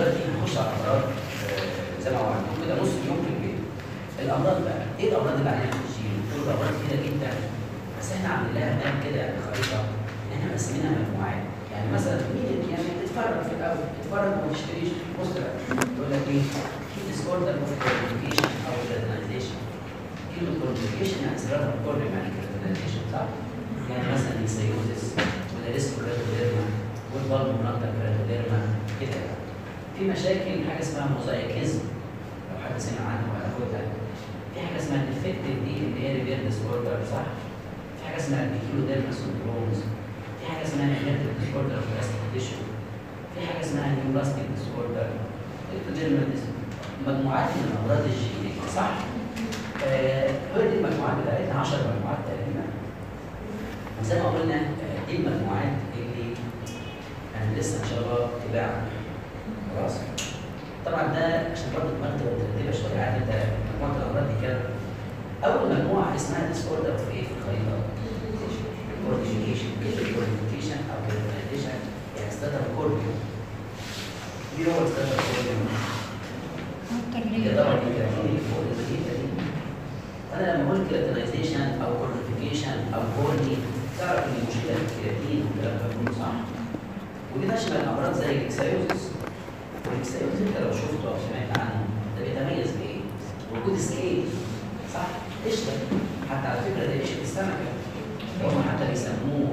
دلوقتي هنخش على الامراض آه، زي ما وعدتكم كده نص يوم في البيت الامراض بقى ايه الامراض اللي علينا تشيل كل الامراض كده جدا بس احنا عاملين لها ماب كده يعني خريطه احنا مقسمينها مجموعات يعني مثلا مين يعني تتفرج في الاول تتفرج وما تشتريش بص بقى يقول لك ايه في ديسوردر اوف كوميونيكيشن او كريتينايزيشن كلمه كوميونيكيشن يعني سيرابر كورنيوم يعني كريتينايزيشن صح؟ يعني مثلا السيوزس ولا ريسكو كريتوديرما والبالموناتا كريتوديرما كده يعني. في مشاكل حاجه اسمها موزايكيزم لو حد سمع عنها ولا خدها في حاجه اسمها الافكتيف دي اللي هي ريفير ديسوردر صح؟ في حاجه اسمها البيكيوديرما سندرومز في حاجه اسمها نيجاتيف ديسوردر اوف بلاستيك تيشو في حاجه اسمها نيو بلاستيك ديسوردر مجموعات من الامراض الجينيه صح؟ آه، هو دي المجموعات بتاعتنا 10 مجموعات تقريبا وزي ما قلنا آه، دي المجموعات اللي هندرسها ان شاء الله تباعا خلاص طبعا ده عشان برضه دماغك تبقى مترتبه شويه عارف انت مجموعه الامراض دي كده اول مجموعه اسمها ديس اوردر في ايه في الخريطه؟ كورتيفيكيشن كلمه كورتيفيكيشن او كورتيفيكيشن يعني ستاتر كورتيو مين هو ستاتر كورتيو؟ يا ترى دي كراتين فوق الخريطه دي انا لما اقول كراتينايزيشن او كورتيفيكيشن او كورني تعرف ان المشكله في الكرياتين والكلام ده كله صح ودي تشمل امراض زي الاكسايوزس والاكسايوزس انت لو شفته او سمعت عنه ده بيتميز بايه؟ وجود سكيل صح؟ قشطه حتى على فكره ده قشره السمكه هم حتى بيسموه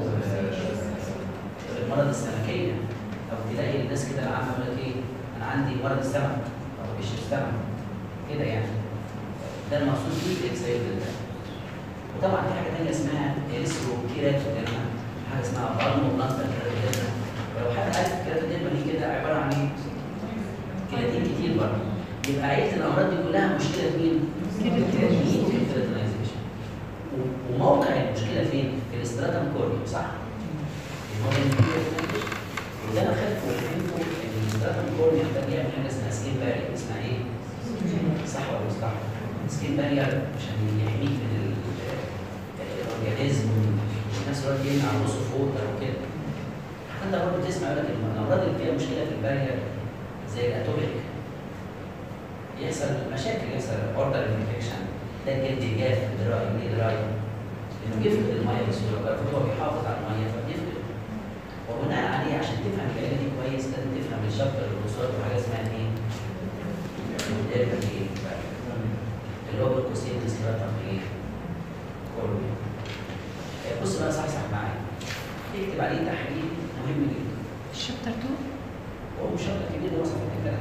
آه، المرض السمكيه او تلاقي الناس كده العامه يقول لك ايه انا عندي مرض السمك او قشره السمك كده يعني ده المقصود بيه الاكسايوزس ده وطبعا في حاجه ثانيه اسمها اليسرو كيراتوديرما حاجه اسمها بالمو بلانتا كيراتوديرما ولو حد عارف الكيراتوديرما دي كده عباره عن ايه؟ كيراتين كتير برضه يبقى عيله الامراض دي كلها مشكله في مين؟ الكيراتين في الكيراتينايزيشن و- وموقع المشكله فين؟ في الاستراتم كورنيوم صح؟ هو ده الكيراتينايزيشن. وده انا خدت وفهمته ان الاستراتم كورنيوم ده بيعمل حاجه اسمها سكين بارير اسمها ايه؟ صح ولا مش صح؟ سكين بارير عشان يحميك من ال- الاورجانيزم وفي نفس الوقت يمنع الوصف ووتر وكده انت برضه بتسمع يقول لك إن الامراض اللي فيها مشكله في البارير زي الاتوبيك يحصل مشاكل يحصل اوردر انفكشن ده الجلد جاف دراي ليه دراي؟ لانه بيفقد الميه بسهوله المفروض هو بيحافظ على الميه فبيفقد وبناء عليه عشان تفهم العيله دي كويس لازم تفهم الشابتر الوصول وحاجه اسمها ايه؟ الديرما ايه؟ اللي هو بالقوسين الاستراتم ايه؟ كورنيا بص بقى صحصح معايا اكتب عليه تحليل مهم جدا الشابتر 2 هو مش شرط كبير ده وصف الثلاث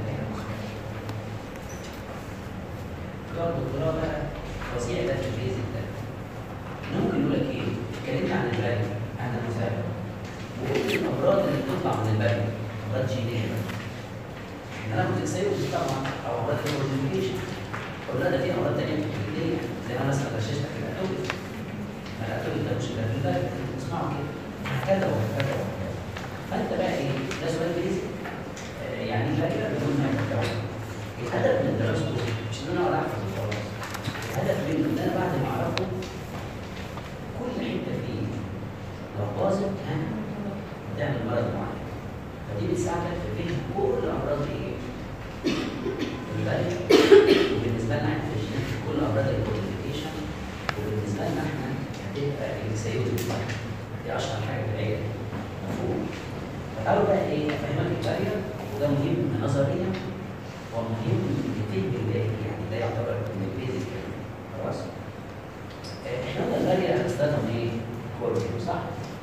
بتوع الدكتوراه بقى فظيع ده في البيزك ده ممكن يقول لك ايه؟ اتكلمنا عن البلد عن المساعدة وقلت الامراض اللي بتطلع من البلد امراض جينيه بقى ان انا كنت سايبه طبعا او امراض الكوميونيكيشن قلنا ده في امراض ثانيه جلديه زي ما مثلا غششتك الاتوبيس ما الاتوبيس ده مش ده في البلد اسمعوا كده هكذا وهكذا وهكذا فانت بقى ايه؟ ده سؤال بيزك آه، يعني ايه بقى بدون ما يتكون الهدف من دراسته مش ان انا اقعد احفظ وخلاص الهدف منه ان انا بعد ما اعرفه كل حته فيه لو باظت ها تعمل مرض معين فدي بتساعدك في فهم كل الامراض ايه البلد وبالنسبه لنا احنا في الجينات كل امراض الكوديفيكيشن وبالنسبه لنا احنا هتبقى السيوتي دي اشهر حاجه في العيله مفهوم فتعالوا بقى ايه افهمك البارير وده مهم نظريا ومهم لفهم الباقي يعني ده يعتبر من البيزك يعني خلاص آه، احنا قلنا البارير هنستخدم ايه؟ كورتيوم صح؟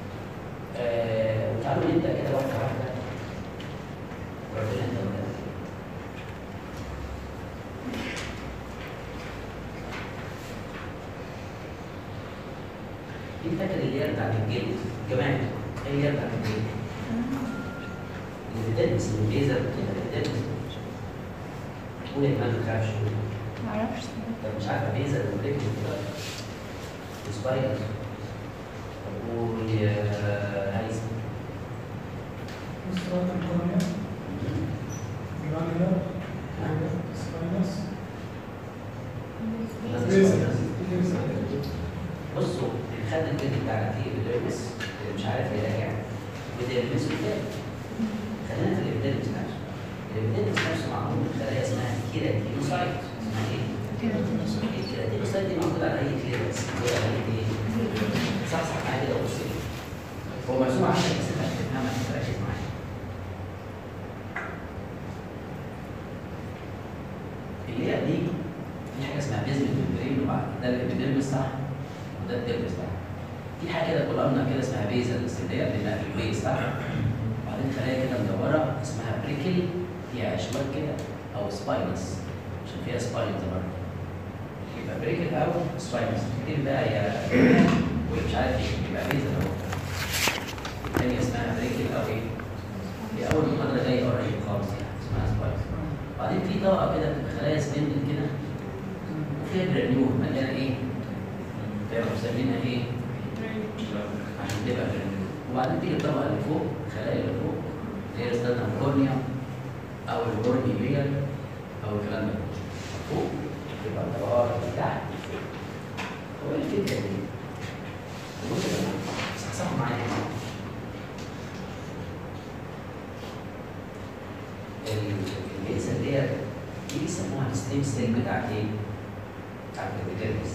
آه وتعالوا نبدا كده واحده واحده ربنا انت وكده مين فاكر اللي هي بتاعت الجلد؟ جماعه ايه اللي هي بتاعت الجلد؟ اللي بتلبس البيزر كده بتلبس قول يا جماعه ما تخافش معرفش طب مش عارفه بيزر ورجل كده سبايدر طب قول يا هيثم استراتة الكورنيا جرانيولار سباينس بصوا خدنا الجلد بتاعنا فيه بيدرمس اللي مش عارف يراجع بيدرمس قدام خلينا في الابيدرمس نفسه الابيديرمس نفسه معمول من خلايا اسمها كيراتينوسايت اسمها ايه؟ الكيراتينوسايت دي موجوده على اي كليرنس موجوده على اي ايه؟ صح صح معايا كده بص هو مرسوم عشان بس انت تفهمها تركز معايا اللي هي دي في حاجه اسمها بيزمنت ممبرين وبعد ده الابيديرمس صح وده الديرمس صح في حاجه كده كولامنا كده اسمها بيزل اللي هي بناء في الويز صح وبعدين خلايا كده مدوره اسمها بريكل فيها اشواك كده او سباينس عشان فيها سباينز برضه يبقى بريكل او سباينس كتير بقى يا ومش عارف ايه يبقى بيزل اهو الثانيه اسمها بريكل او ايه هي اول محاضره جايه قريب خالص يعني اسمها سباينس وبعدين في طبقه كده بتبقى خلايا سبندل كده وفيها جرانيول مليانه ايه؟ بيبقوا مسمينها ايه؟ عشان تبقى جرانيول وبعدين تيجي الطبقه اللي فوق الخلايا اللي فوق اللي هي استخدم كورنيا او الكورنيوليا او الكلام ده فوق تبقى الطبقات اللي تحت هو ايه الفكره دي؟ بص يا جماعه صحصحوا معايا الجلسه اللي هي دي بيسموها الستيم سيل بتاعت ايه؟ بتاعت الابيديرمس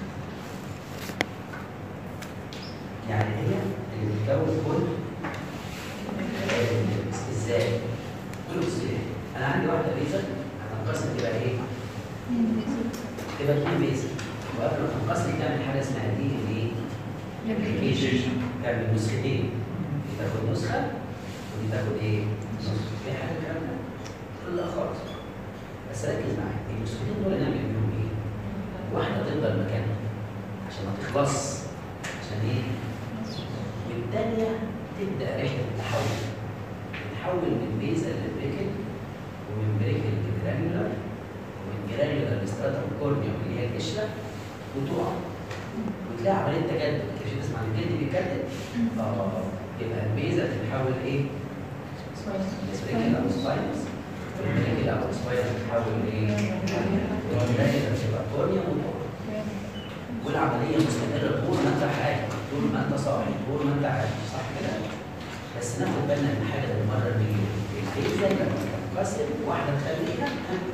يعني هي اللي بتكون كل الابيديرمس ازاي؟ قولوا ازاي؟ انا عندي واحده بيزل هتنقسم تبقى ايه؟ تبقى اتنين بيزل وقبل ما تنقسم تعمل حاجه اسمها دي اللي ايه؟ ريبليكيشن تعمل نسختين دي تاخد نسخه ودي تاخد ايه؟ نسخه في حاجه الكلام ده؟ لا خالص بس ركز معايا النسختين دول نعمل بيهم ايه؟ واحده تفضل مكانها عشان ما تخلص عشان ايه؟ والثانيه تبدا رحله التحول تتحول من بيزل لبريكل ومن بريكل لجرانيولار ومن جرانيولار لستراتم كورنيا اللي هي القشره وتقع وتلاقي عمليه تجدد مش تسمع ان الجلد بيتجدد اه يبقى البيزل تتحول ايه؟ سبريكل او سباينس والبريكل او سباينس تتحول ايه؟ والجرانيولار تبقى كورنيا وتقع والعمليه مستمره طول ما انت حي طول ما انت صاحي طول ما انت عايش صح كده؟ بس ناخد بالنا من حاجه بالمره المليون الفيزا لما تنقسم واحده تخليها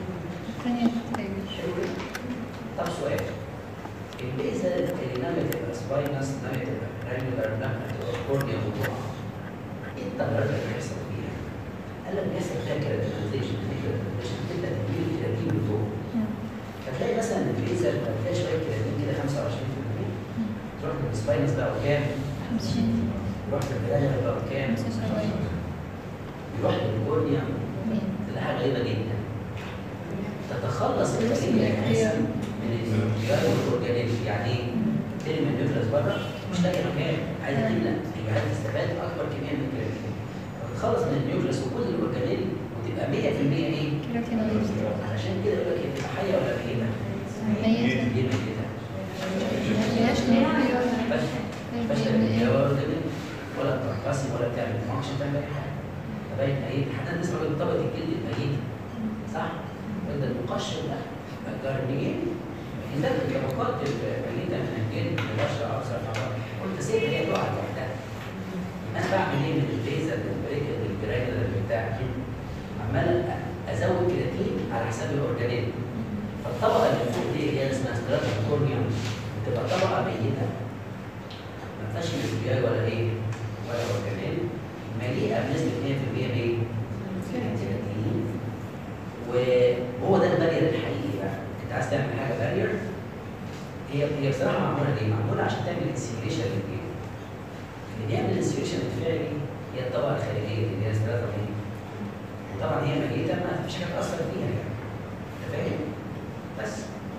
حلو كده؟ طب سؤال البيزا اللي نامت تبقى سباينس نامت تبقى ريجولار نامت تبقى كورنيا وتقع ايه التغيرات اللي بتحصل فيها؟ قال لك بيحصل فيها كراتينايزيشن كراتينايزيشن تبدا تجيب كراتين بتوع فتلاقي مثلا البيزا لما تلاقي شويه كراتين كده 25% تروح للسباينس بقى وكام؟ يروح للبلاجة بقى وكام؟ يروح للكورنيا تلاقي حاجه غريبه جدا تتخلص الخليه اساسا من الانفجار والاورجانيزم يعني ايه؟ ترمي النيوكليس بره مش لاقي مكان عايزه تملى يبقى عايز تستفاد اكبر كميه من الكرياتين تتخلص من النيوكليس وكل الاورجانيزم وتبقى 100% ايه؟ علشان كده يقول لك هي بتبقى حيه ولا ميته؟ ليه ميته؟ بس بس لا اورجانيزم ولا بتنقسم ولا بتعمل فانكشن تعمل اي حاجه فباين ايه؟ حتى نسمع من طبقه الجلد الميته صح؟ وده المقشر ده الجرنيين ده الطبقات الميته من الجلد البشره اكثر قلت سيبها هي تقع لوحدها انا بعمل ايه من البيزا للبريك للجراجل بتاع عمال ازود كرياتين على حساب الاورجانيزم فالطبقه اللي فوق دي اللي هي اسمها ستراتم كورنيوم بتبقى طبقه ميته ما فيهاش نيوكلياي ولا ايه ولا اورجانيزم مليئه بنسبه 100% بايه؟ كرياتين وهو ده البارير الحقيقي بقى انت عايز تعمل حاجه بارير هي هي بصراحه معموله ليه؟ معموله عشان تعمل انسيوليشن للجيل اللي بيعمل الانسيوليشن الفعلي هي الطبقه الخارجيه اللي هي ستراتم ايه؟ وطبعا هي ميته ما فيش حاجه تاثر فيها يعني انت فاهم؟ بس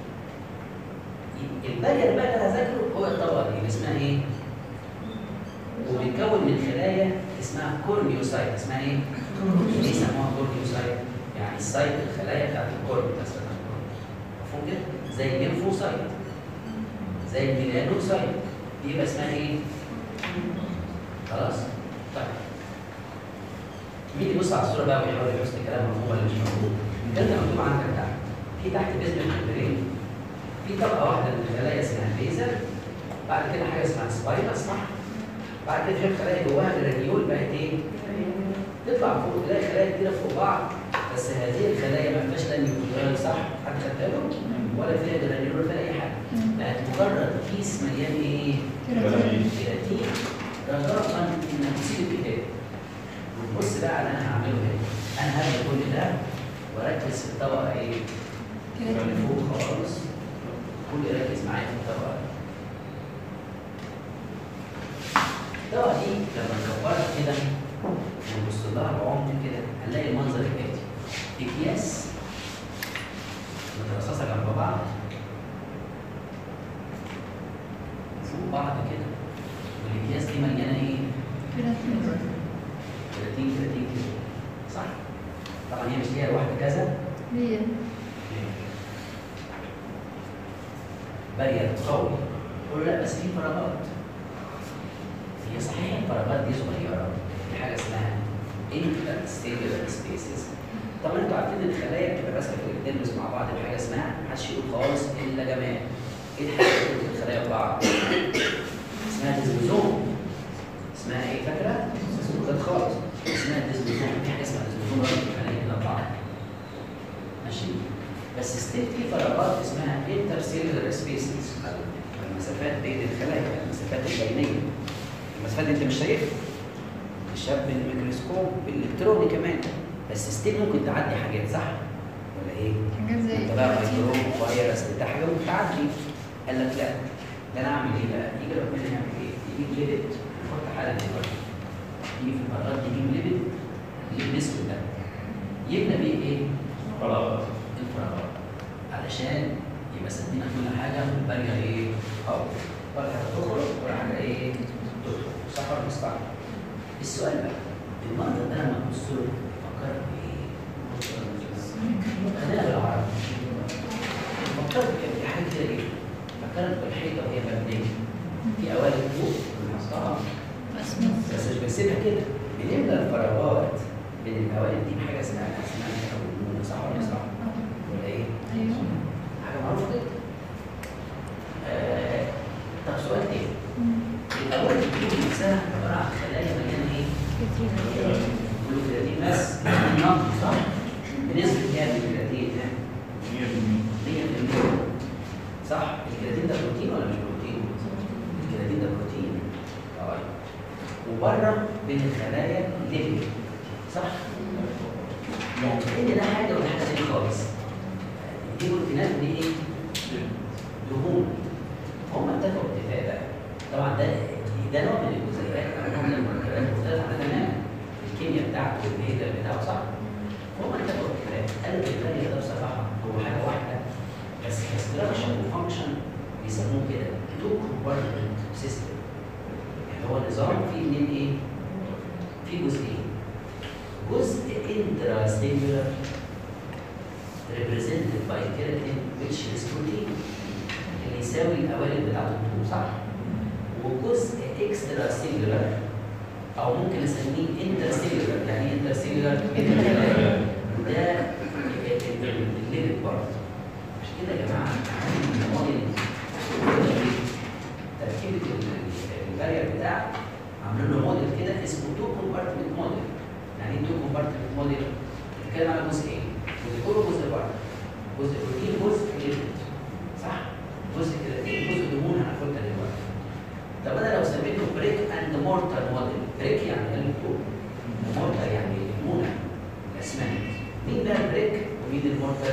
البارير بقى اللي انا هذاكره هو الطبقه دي اللي اسمها ايه؟ وبيتكون من خلايا اسمها كورنيوسايت اسمها ايه؟ ليه سموها كورنيوسايت؟ يعني السايت الخلايا بتاعت الكورن بتاعت الكورن مفهوم كده؟ زي الليمفوسايت زي الميلانوسايت دي يبقى اسمها ايه؟ خلاص؟ طيب مين يبص على الصوره بقى ويحاول يحس الكلام مفهوم ولا مش مفهوم؟ الكلام ده مكتوب عندك تحت في تحت بيزمنت ممبرين في طبقه واحده من الخلايا اسمها بيزل بعد كده حاجه اسمها سباينس صح؟ بعد كده في خلايا جواها الراديول بقت ايه؟ تطلع فوق تلاقي خلايا كتيره فوق بعض بس هذه الخلايا ما فيهاش لا نيوكليار صح حد خد باله ولا فيها جرانيولار ولا اي حاجه بقت مجرد كيس مليان ايه؟ كيراتين كرياتين رجاء انك تسيب الكتاب وتبص بقى على اللي انا هعمله هنا انا هاخد كل ده واركز في الطبقه ايه؟ اللي كيراتين فوق خالص كل يركز معايا في الطبقه دي الطبقه دي لما نكبرها كده ونبص لها بعمق كده هنلاقي المنظر الاتي اكياس مترصصه جنب بعض فوق بعض كده والاكياس دي مليانه ايه؟ كيراتين 30 30 كده صح؟ طبعا هي مش ليها واحده كذا هي بارير قوي قول لا بس في فراغات هي صحيح الفراغات دي صغيره في حاجه اسمها interstellar سبيسز طبعا انتوا عارفين ان الخلايا بتبقى ماسكه في بتلمس مع بعض بحاجه اسمها محدش يقول خالص الا جمال ايه الحاجه اللي بتلمس الخلايا ببعض؟ اسمها ديزوزوم اسمها ايه فاكره؟ غير خالص اسمها ديزوزوم في حاجه اسمها ديزوزوم رابط الخلايا الى بعض ماشي بس ستيل في فراغات اسمها انترسيلولار سبيسز المسافات بين الخلايا المسافات البينيه المسافات دي انت مش شايفها الشاب بالميكروسكوب بالالكتروني كمان بس ستيل ممكن تعدي حاجات صح ولا ايه؟ حاجات زي انت بقى الكيراتين ميكروب فيروس بتاع حاجه ممكن تعدي قال لك لا ده انا اعمل ايه بقى؟ يجي ربنا يعمل ايه؟ يجيب ليبت نحط حاله دلوقتي يجي في المرات دي يجيب ليبت يجيب الاسود ده يبنى بيه ايه؟ خلاص الفراغات علشان يبقى سدينا كل حاجه والبرجر ايه؟ قوي ولا حاجه تخرج ولا حاجه ايه؟ تدخل صح ولا مش صح؟ السؤال بقى المنظر ده لما تبص له فكرت بايه؟ خلينا بالعربي فكرت في حاجه كده ايه؟ فكرت بالحيطه وهي مبنيه في قوالب فوق بنحطها اسمنت بس مش بنسيبها كده بنملى الفراغات بين القوالب دي بحاجه اسمها اسمها او المونه صح ولا مش صح؟ ولا ايه؟ ايوه حاجه معروفه جدا. آه، طب سؤال تاني القوالب دي نفسها عباره عن خلايا مليانه ايه؟ كيراتين كله كرياتين بس كرياتين نقي صح؟ بنسبه كام الكرياتين؟ 100% صح؟ الكرياتين ده بروتين ولا مش بروتين؟ الكرياتين ده بروتين طيب وبره بين الخلايا ليبيد صح؟ يعني كأن ده حاجه وده حاجه تاني خالص دي بروتينات ودي ايه؟ دهون هم اتفقوا اتفاق بقى طبعا ده ده نوع من الجزيئات او نوع من المركبات مختلف عنها تماما الكيمياء بتاعته والبيهيفير بتاعه صح هم اتفقوا اتفاق قالوا الثاني ده بصراحه هو حاجه واحده بس كستراكشر وفانكشن بيسموه كده تو كومبارتمنت سيستم يعني هو نظام فيه اتنين ايه؟ فيه جزئين جزء intracellular represented by keratin which is protein اللي يساوي القوالب بتاعت الطول صح؟ وجزء اكسترا سيلولار او ممكن نسميه انتر سيلولار يعني ايه انتر سيلولار؟ ده الليبت برضه عشان كده يا جماعه الموديل تركيبه البارير بتاعك عاملين له موديل كده اسمه تو كومبارتمنت موديل يعني ايه تو كومبارتمنت موديل؟ بنتكلم على جزئين جزء كله جزء بره جزء بروتين جزء ليبت صح؟ جزء كرياتين جزء دهون هناخدها دلوقتي طب انا لو سميته بريك اند مورتر موديل بريك يعني قلب طول مورتر يعني المونه الاسمنت مين بقى البريك ومين المورتر؟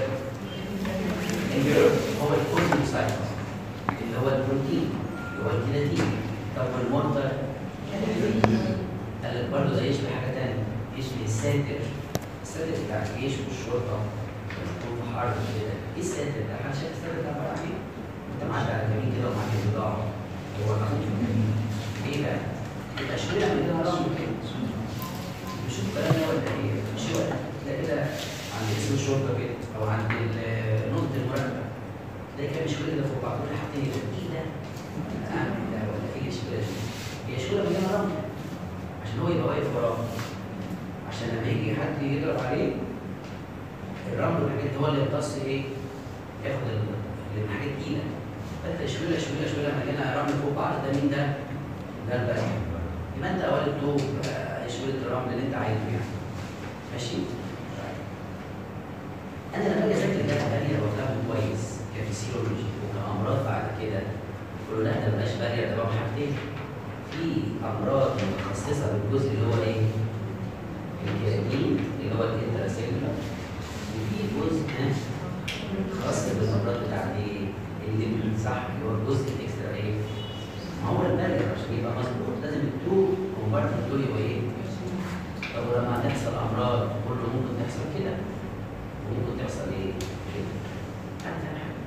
هو البروتين سايت اللي هو البروتين اللي هو الكرياتين طب والمورتر قال لك برضه ده يشبه حاجه ثانيه يشبه الساتر الساتر بتاع الجيش والشرطه والحكومه في حرب كده ايه الساتر ده؟ حد شايف الساتر ده عباره عن ايه؟ انت معدي على جميل كده ومعاك بضاعه هو مخوف من جميل ايه بقى؟ يبقى شويه من كده رمل كده مش الكلام ده ولا ايه؟ مش هو تلاقي كده عند اسم الشرطه كده او عند ال- نقطه المراقبه تلاقي كده شويه كده فوق بعض كل حاجتين كده ايه ده؟ اعمل ده ولا ايه شويه هي شويه مليانه رمل عشان هو يبقى واقف وراه عشان لما يجي حد يضرب عليه الرمل والحاجات دي هو اللي يمتص ايه؟ ياخد ال- الحاجات تقيله فانت شويه شويه شويه لما جينا رمل فوق بعض ده مين ده؟ ده البرد يبقى انت قالب طوب آه، شويه الرمل اللي انت عايزه يعني ماشي؟ طيب. كفسيولوجي وكامراض بعد كده يقولوا لا ده بلاش بارير ده بقى حاجتين في امراض متخصصه بالجزء اللي هو ايه؟ الكيراتين اللي هو الانتراسيلولر وفي جزء ها، خاص بالامراض بتاعت ايه؟ الليمف صح اللي هو الجزء الاكسترا ايه؟ ما هو البارير عشان يبقى مظبوط لازم التو كومبارتمنت دول يبقوا ايه؟ طب ولما تحصل امراض كله ممكن تحصل كده وممكن تحصل ايه؟ كده. أنا فاهم حاجة.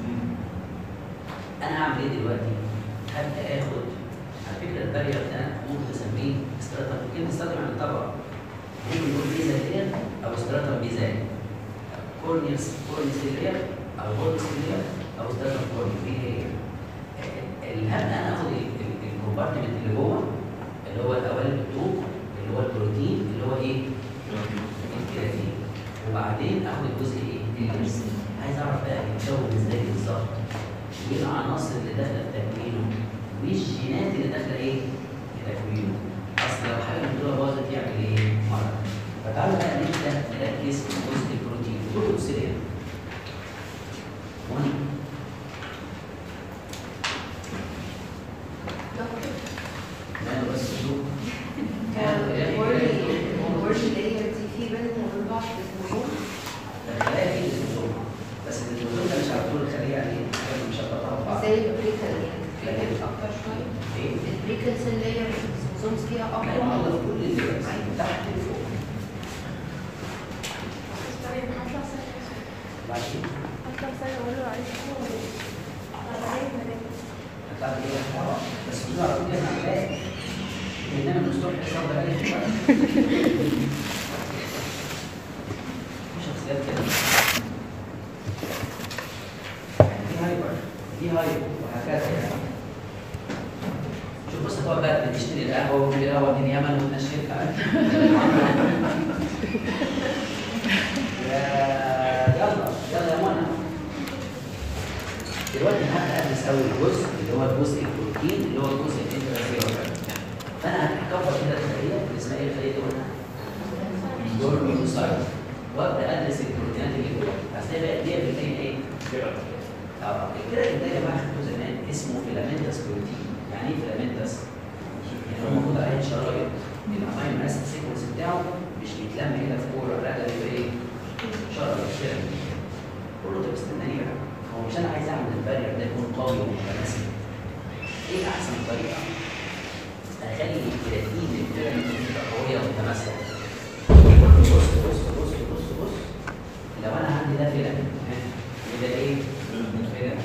انا هعمل ايه دلوقتي؟ هبدا اخد على فكره البارير ده ممكن نسميه استراتم كلمه استراتم يعني طبقه ممكن نقول ميزانير او استراتم ميزان كورنيس كورنيسيلير او بورنيسيلير او استراتم كورني دي هي الهم انا اخد الكومبارتمنت اللي جوه اللي هو الاولاني الطوق اللي هو البروتين اللي هو ايه؟ الكرياتين وبعدين اخد الجزء ايه؟ الليمس عايز اعرف بقى بيتكون ازاي بالظبط وايه العناصر اللي داخله في تكوينه وايه الجينات اللي داخله ايه؟ في تكوينه اصل لو حاجه من دول باظت يعمل ايه؟ مرض فتعالوا بقى نبدا نركز في جزء البروتين دول اكسيريا وانا ماله بس شوف الخلايا دي الكروموسوم بس الكروموسوم ده مش على طول الخليه يعني حاجه مش هتقطعها في بعض ايه؟ هتلاقي موجوده في كل الليرز تحت وفوق بعدين هتطلع لي ايه اه بس بدون على طول احنا هنلاقي اننا من الصبح الصبح ده بقالي في شخصيات كده يعني دي هايبر دي هايبر وهكذا يعني شوف بص تقعد بقى بتشتري القهوه وتجيب القهوه من اليمن وتنشفها يا- يلا يلا يا منى دلوقتي هبدا ادرس اول جزء اللي هو الجزء البروتين اللي هو الجزء الانتراسيلولر فانا هكبر كده الخليه اللي اسمها ايه الخليه دي قلنا؟ جورميوسايت وابدا ادرس البروتينات اللي جوه هتلاقي بقى دي بتلاقي ايه؟ اه الكيراتين ده يا جماعه خدته زمان اسمه فيلامنتس بروتين يعني ايه فيلامنتس؟ يعني هو المفروض عليه شرايط الامينو اسيد سيكونس بتاعه مش بيتلم كده في كوره لا ده بيبقى ايه؟ شرايط كده قول له طب استناني بقى هو مش انا عايز اعمل البارير ده يكون قوي ومتماسك ايه احسن طريقه اخلي الكرياتين الفيلامنت تبقى قويه ومتماسكه بص بص بص بص بص لو انا عندي ده فيلامنت ها، وده ايه؟ فيلامنت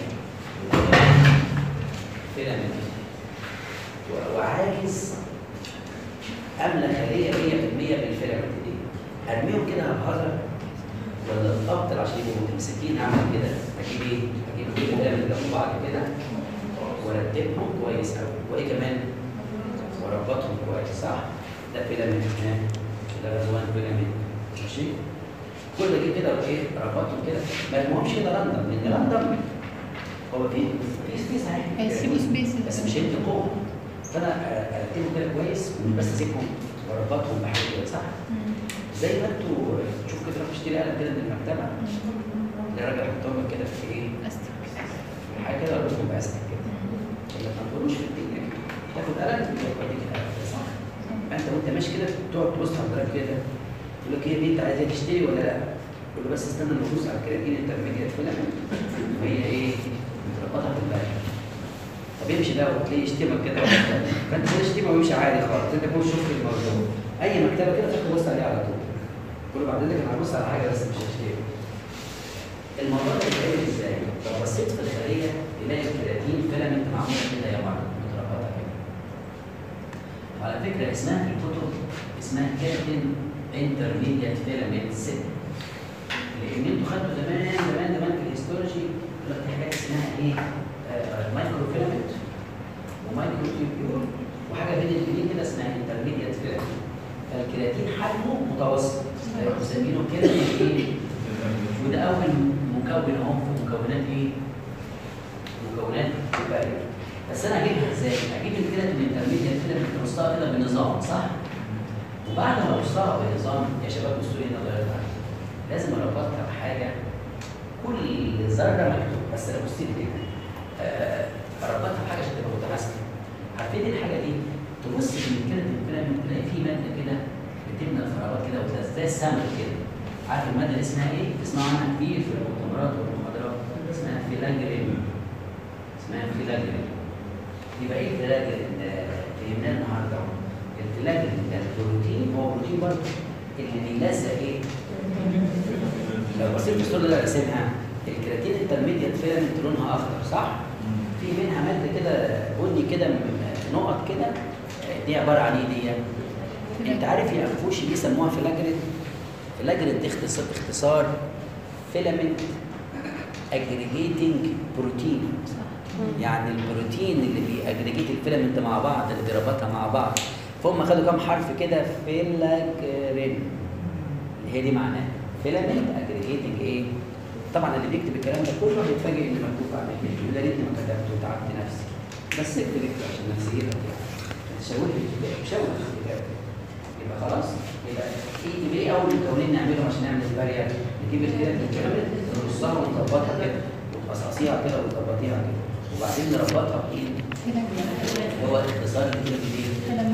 فيلامنت و- وعايز املى خليه 100% بالفيلامنت دي ارميهم كده هبهرها ولا الافضل عشان يبقوا متمسكين اعمل كده اجيب ايه؟ اجيب كل فيلامنت جنب بعض كده وارتبهم كويس قوي وايه كمان؟ واربطهم كويس صح؟ ده فيلامنت ها ده غزوان فيلامنت ماشي؟ كل دي كده وايه؟ ربطهم كده ما ارموهمش كده راندم لان راندم هو في في سبيس اهي هيسيبوا سبيس بس مش هيدي قوه فانا ارتبهم كده كويس ومش بس اسيبهم واربطهم بحاجه كده صح؟ زي ما انتوا تشوفوا كده تروح تشتري قلم كده من المكتبه تلاقي راجل حطهم لك كده في ايه؟ حاجه كده ربطهم باستك كده ولا ما تقولوش في الدنيا تاخد قلم وتوديك القلم ده صح؟ انت وانت ماشي كده تقعد تبص على الدرج كده يقول لك ايه دي انت عايزها تشتري ولا لا؟ تقول له بس استنى اما ابص على الكرياتين انترميديت فيلامنت وهي ايه؟ متربطه في البلد طب يمشي ده وتلاقيه يشتمك كده فانت تلاقيه يشتمه ويمشي عادي خالص انت كنت شفت الموضوع اي مكتبه كده تروح تبص عليها على طول تقول له بعد اذنك انا هبص على حاجه بس مش هشتري الموضوع ده بيتعمل ازاي؟ لو بصيت في الخليه تلاقي الكرياتين فيلامنت معموله كده يا مرة متربطه كده وعلى فكره اسمها في الكتب اسمها كيراتين انترميديت فيلامنت سيت لان انتوا خدتوا زمان زمان زمان في الهيستولوجي يقول لك في حاجات اسمها ايه؟ آه مايكرو فيلامنت ومايكرو تيوبيول وحاجه بين الاثنين كده اسمها انترميديت فيلامنت فالكرياتين حجمه متوسط هيروحوا مسمينه كده ايه؟ وده اول مكون اهو في مكونات ايه؟ مكونات البارير بس انا اجيبها ازاي؟ اجيب الكرياتين انترميديت فيلامنت ارصها كده بنظام صح؟ وبعد ما ارصها بنظام يا شباب بصوا لي هنا اتغيرت عليها. لازم اربطها بحاجه كل ذره مكتوب بس انا بص لي كده آه، اربطها بحاجه عشان تبقى متماسكه عارفين ايه الحاجه دي؟ تبص في كده الفيلامنت تلاقي في ماده كده بتملى الفراغات كده وتلاقي زي السمك كده عارف الماده دي اسمها ايه؟ تسمعوا عنها كتير في المؤتمرات والمحاضرات اسمها فيلاجرين اسمها فيلاجرين يبقى ايه الفيلاجرين ده؟ فهمناه النهارده اهو الفيلاجرين ده البروتين هو بروتين برضه اللي بيلزق ايه؟ لو بصيت في الصوره اللي انا راسمها الكرياتين انترميديت فيلامنت لونها اخضر صح؟ في منها ماده كده بني كده م- نقط كده دي عباره عن ايه دي؟ انت عارف يا انفوشي دي سموها فيلاجرين فيلاجرين دي اختصار اختصار فيلامنت اجريجيتنج بروتين يعني البروتين اللي بيأجريجيت الفيلامنت مع بعض اللي بيربطها مع بعض فهم خدوا كام حرف كده فيلاجرين هي دي معناها فيلامنت اجريجيتنج ايه طبعا اللي بيكتب الكلام ده كله بيتفاجئ ان مكتوب عليه كده يقول يا ريتني ما كتبته وتعبت نفسي بس اكتب اكتب عشان نفسيتك يعني تشوه لي الكتاب شوه الكتاب يبقى خلاص يبقى ايه يبقى ايه اول مكونين نعمله عشان نعمل البارير نجيب الكتاب الكامل نرصها ونظبطها كده وتقصقصيها كده وتظبطيها كده وبعدين نربطها بايه؟ هو اختصار الكلمه دي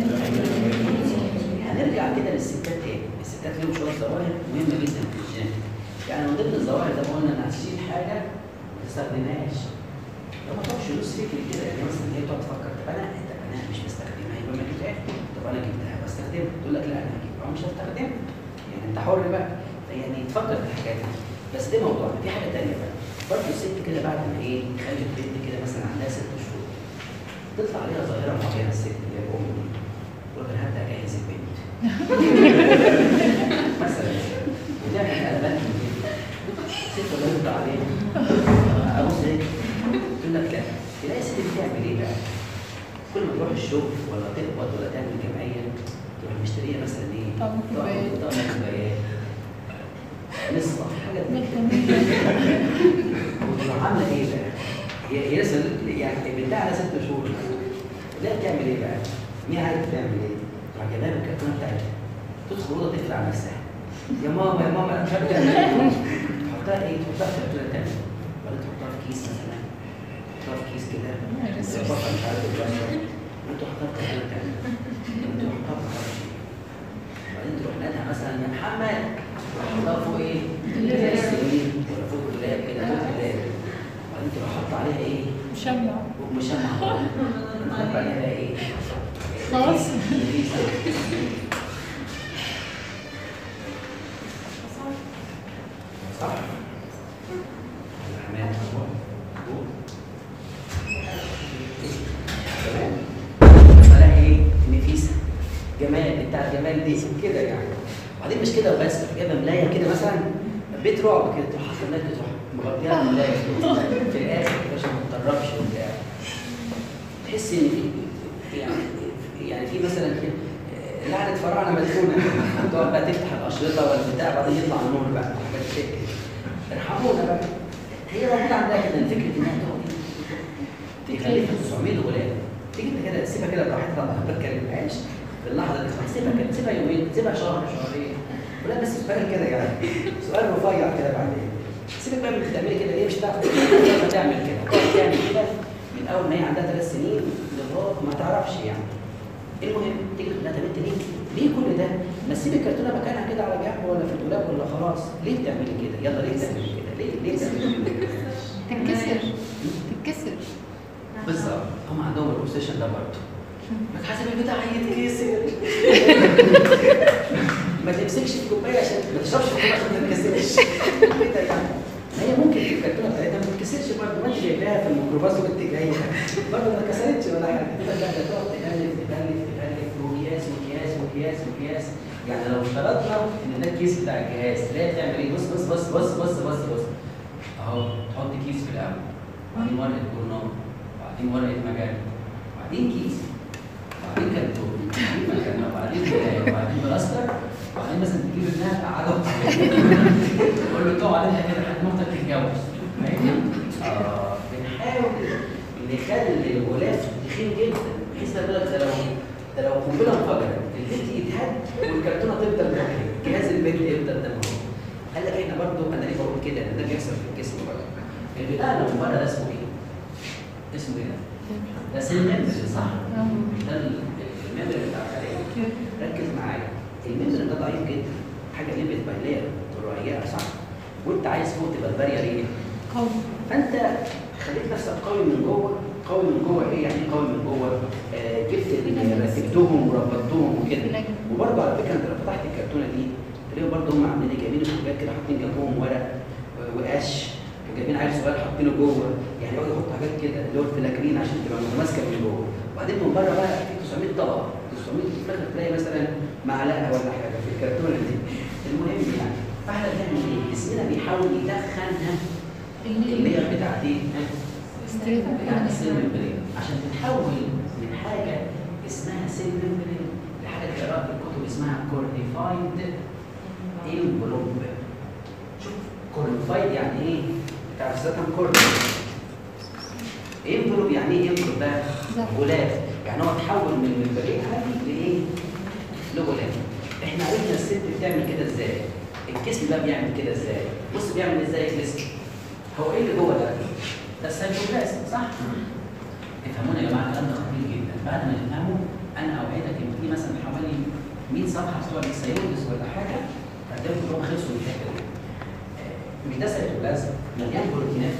هنرجع كده للستات تاني الستات ليهم شويه ظواهر مهمه جدا في الجيم يعني من ضمن الظواهر زي ما قلنا انها تشيل حاجه ما تستخدمهاش لو ما تقعدش لوس فكري كده يعني مثلا هي تقعد تفكر طب انا طب انا مش بستخدمها يبقى ما جبتهاش طب انا جبتها بستخدمها تقول لك لا انا هجيبها مش هستخدمها يعني انت حر بقى يعني تفكر في الحاجات دي بس ده موضوع في حاجه ثانيه بقى برضه الست كده بعد ما ايه تخلي البنت كده مثلا عندها ست شهور تطلع عليها ظاهره معينه الست اللي هي الام دي تقول لك انا هبدا اجهز البنت مثلا وتعمل قلبان في البيت ست الله يرضى عليها ابص ايه تقول لك لا تلاقي الست بتعمل ايه بقى؟ كل ما تروح الشغل ولا تقبض ولا تعمل جمعيه تروح مشتريه مثلا ايه؟ طقم كوبايات. طقم كوبايات نصف حاجه وتروح عامله ايه بقى؟ هي هي لسه يعني بنتها على ست شهور لا بتعمل ايه بقى؟ مين عارف بتعمل ايه؟ تروح جايبها من الكرتونه بتاعتها تدخل الاوضه تقفل على نفسها يا ماما يا ماما انا مش عارف تعمل ايه تحطها ايه؟ تحطها في كرتونه تانيه وبعدين تحطها في كيس مثلا تحطها في كيس كده تظبطها مش عارف البشره وانت تحطها في كرتونه تانيه وانت تحطها في معرفش ايه وبعدين تروح نادها مثلا يا محمد تحطها فوق ايه؟ اللاب. السرير ولا فوق اللاب كده فوق اللاب وبعدين تروح حاطه عليها ايه؟ مشمع ومشمع نحط عليها ايه؟ خلاص. كيس- كيس. صح؟ الرحمن مظبوط. تمام؟ مسألة ايه؟ نفيسة جمال بتاع الجمال دي كده يعني وبعدين مش كده وبس جايبه ملايه كده مثلا بيت رعب كده تروح حاطه ملايه تروح مغطيها الملايه كده. في الاخر عشان ما تطربش وبتاع تحس ان في يعني يعني في مثلا كده لعنه فراعنه مدفونه تقعد بقى تفتح الاشرطه ولا بتاع بعدين يطلع النور بقى حاجات كده ارحمونا بقى هي موجوده عندها كده فكره انها تقعد تكلفها 900 غلام تيجي انت كده تسيبها كده براحتها ما تتكلمهاش في اللحظه دي خلاص سيبها كده سيبها يومين سيبها شهر شهرين ولا بس سؤال كده يعني سؤال رفيع كده بعدين سيبك بقى من اللي بتعملي كده ليه مش هتعرف مش تعمل كده تقعد تعمل كده من اول ما هي عندها ثلاث سنين لغايه ما تعرفش يعني المهم تيجي تقول لها طب انت ليه ليه كل ده؟ ما تسيب الكرتونه مكانها كده على جنب ولا في الدولاب ولا خلاص ليه بتعملي كده؟ يلا ليه بتعملي كده؟ ليه ليه بتعملي كده؟ تتكسر تتكسر بالظبط هم عندهم الاوبسيشن ده برضه ما تحاسب البتاع هيتكسر ما تمسكش الكوبايه عشان ما تشربش الكوبايه عشان ما تتكسرش كده يعني ما هي ممكن الكرتونه بتاعتها ما تتكسرش برضه ما انت جايباها في الميكروباص وانت جايه برضه ما اتكسرتش ولا حاجه تبقى لا ده تقعد تالف تالف تالف واكياس واكياس واكياس واكياس يعني لو افترضنا ان ده الكيس بتاع الجهاز تلاقي بتعمل ايه بص بص بص بص بص بص بص اهو تحط كيس في الاول وبعدين ورقه جورنال وبعدين ورقه مجله وبعدين كيس وبعدين كرتون وبعدين مكنه وبعدين ملايه وبعدين بلاستر وبعدين مثلا تجيب ابنها تقعده تقول له تقعد انت كده لحد ما اختك تتجوز فاهمني؟ اه بنحاول نخلي الغلاف تخين جدا بحيث ده بالك ده لو ده لو قنبله انفجرت البيت يتهد والكرتونه تفضل مكانها جهاز البيت يفضل ده ما هو قال لك احنا برضو انا ليه بقول كده؟ لان ده بيحصل في الجسم برضه البتاع اللي من بره ده اسمه ايه؟ اسمه ايه ده؟ ده سيل ممبرين صح؟ ده ال- الممبرين بتاع الخليه ركز معايا الممبرين ده ضعيف جدا حاجه ليبت بايلير رقيقه صح؟ وانت عايز فوق تبقى البارير ايه؟ قوي فانت خليت نفسك قوي من جوه قوي من جوه ايه يعني إيه قوي من جوه آه جبت ال- رتبتهم وربطتهم وكده بلجنة. وبرضه على فكره انت لو فتحت الكرتونه دي تلاقيهم برضه هم عاملين إيه؟ جايبين الحاجات كده حاطين جنبهم ورق و- وقش وجايبين عيل صغير حاطينه جوه يعني يقعدوا يحطوا حاجات كده اللي هو الفلاكرين عشان تبقى ماسكه من جوه وبعدين من بره بقى في 900 طبقه 900 في الاخر تلاقي مثلا معلقه ولا حاجه في الكرتونه دي المهم يعني فاحنا بنعمل ايه؟ جسمنا بيحاول يدخلها اللير بتاعت ايه؟ ستريت بتاعت السيل ممبرين عشان تتحول من حاجه اسمها سيل ممبرين لحاجه تقراها في الكتب اسمها كورنيفايد انفلوب شوف كورنيفايد يعني ايه؟ بتاع الساتن كورن انفلوب يعني ايه انفلوب بقى؟ ظرف. غلاف يعني هو اتحول من ممبرين عادي لايه؟ لغلاف احنا عرفنا الست بتعمل كده ازاي؟ الجسم بقى بيعمل كده ازاي؟ بص بيعمل ازاي الجسم؟ هو ايه اللي جوه ده؟ ده السيتوبلازم صح؟ افهمونا يا جماعه الكلام ده خطير جدا بعد ما نفهمه انا اوعدك ان في مثلا حوالي 100 صفحه بتوع السيولوجيس ولا حاجه هتلاقيهم كلهم خلصوا من الحته دي. آه، مش ده سيتوبلازم مليان بروتينات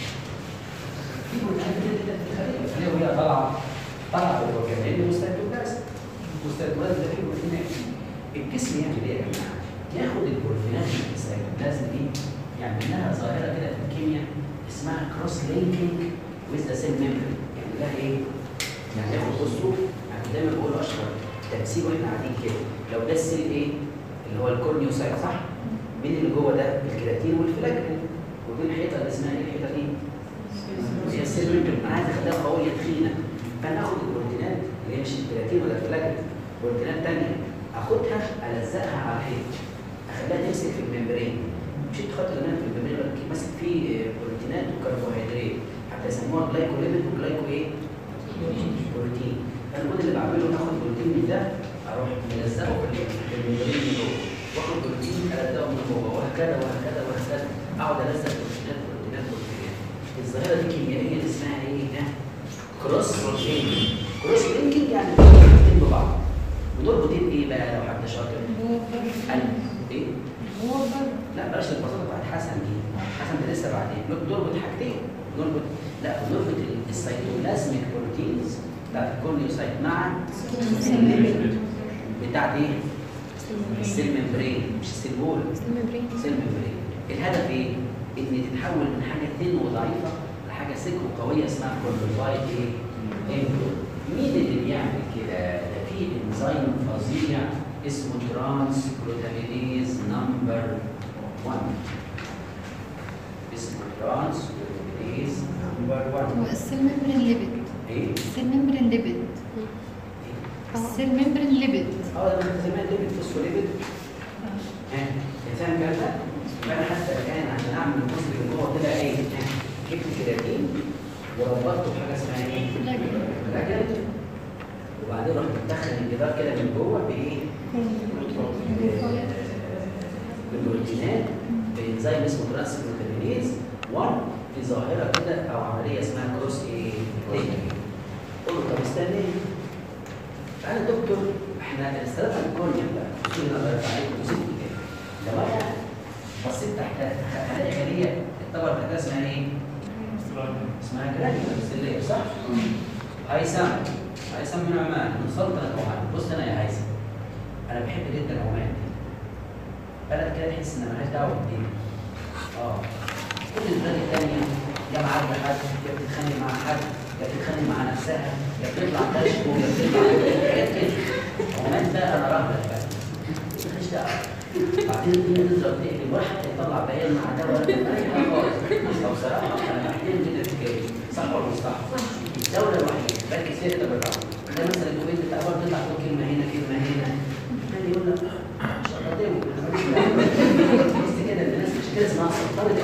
في بروتينات كتير جدا في الخليه الخليه وهي طالعه طالعه بالاورجانيل والسيتوبلازم والسيتوبلازم ده فيه بروتينات الجسم يعمل ايه يا جماعه؟ ياخد البروتينات من السيتوبلازم دي يعمل لها ظاهره كده في الكيمياء اسمها كروس لينكينج ويز ذا سيل ميمبرين يعني لها ايه؟ يعني ياخد بصوا يعني دايما بقول اشهر تمثيل واحنا قاعدين كده لو ده السيل ايه؟ اللي هو الكورنيوسايت صح؟ مين اللي جوه ده؟ الكرياتين والفلاجرين ودي الحيطه اللي اسمها ايه الحيطه دي؟ هي السيل ميمبرين انا عايز اخليها قويه تخينه فانا اخد البروتينات اللي هي مش الكرياتين ولا الفلاجرين بروتينات ثانيه اخدها الزقها على الحيط اخليها تمسك في الممبرين مش انت خدت زمان في الممبرين يقول لك ماسك فيه بروتينات وكربوهيدرات حتى يسموها جلايكوليبيد وجلايكو ايه؟ بروتين فانا كل اللي بعمله اخد بروتين من ده اروح ملزقه في في الممبرين من جوه واخد بروتين الزقه من جوه وهكذا وهكذا وهكذا اقعد الزق بروتينات بروتينات بروتينات الظاهره دي كيميائيا اسمها ايه؟ ها؟ كروس لينكينج كروس لينكينج يعني بروتين ببعض ودول بروتين ايه بقى لو حد شاطر؟ جوه بره قلب ايه؟ جوه بره لا بلاش البساطه بتاعت حسن دي حسن ده لسه بعدين نربط حاجتين نربط لا نربط السيتوبلازميك بروتينز بتاعت الكورنيوسايت مع الليبيد بتاعت ايه؟ السيل ممبرين مش السيل وول سيل ممبرين الهدف ايه؟ ان تتحول من حاجه ثين وضعيفه لحاجه سك وقويه اسمها كورنيوسايت ايه؟ انفلو مين اللي بيعمل كده؟ ده في انزيم فظيع اسمه ترانس جلوتامينيز نمبر 1 اسمه ترانس جلوتامينيز نمبر 1 هو السيل ممبرين ليبيد ايه؟ السيل ممبرين ليبيد السيل ممبرين ليبيد اه ده كنت زمان ليبيد فوسفوليبيد ها انسان كده فانا حتى الان عشان اعمل الجزء اللي جوه طلع ايه؟ ها، جبت كرياتين وربطته بحاجه اسمها ايه؟ فلاجرين. فلاجرين. وبعدين رحت مدخل الجدار كده من جوه بايه؟ بالبروتينات بانزيم اسمه ترانس جلوتامينيز 1 في ظاهره كده او عمليه اسمها كروس ايه؟ لينكينج. قلت له طب استنى قال يا دكتور احنا الثلاثه الكورنيا بقى بصوا هنا الله يرفع عليكم بصوا كده لو انا بصيت تحت هلاقي خليه الطبقه بتاعتها اسمها ايه؟ اسمها جرانيولار سيلير صح؟ هيثم هيثم من عمان من سلطنه عمان بص هنا يا هيثم انا بحب جدا عمان دي بلد كده تحس ان مالهاش دعوه بالدين اه كل البلاد الثانيه يا معاك حد يا بتتخانق مع حد يا بتتخانق مع نفسها يا بتطلع تشكو يا بتطلع حاجات كده عمان ده انا رهبه بقى مالهاش دعوه بعدين الدنيا تضرب تقلب واحد يطلع بيان مع ده ولا اي حاجه خالص فبصراحه انا بحترم جدا الحكايه دي صح ولا مش صح؟ الدوله الوحيده ركز فيها كده بالراحه ده مثلا الكويت بتاع برضه تطلع تقول كلمه هنا كلمه هنا الثاني يقول لك مش هقدمه بص كده الناس مش كده اسمها سلطنه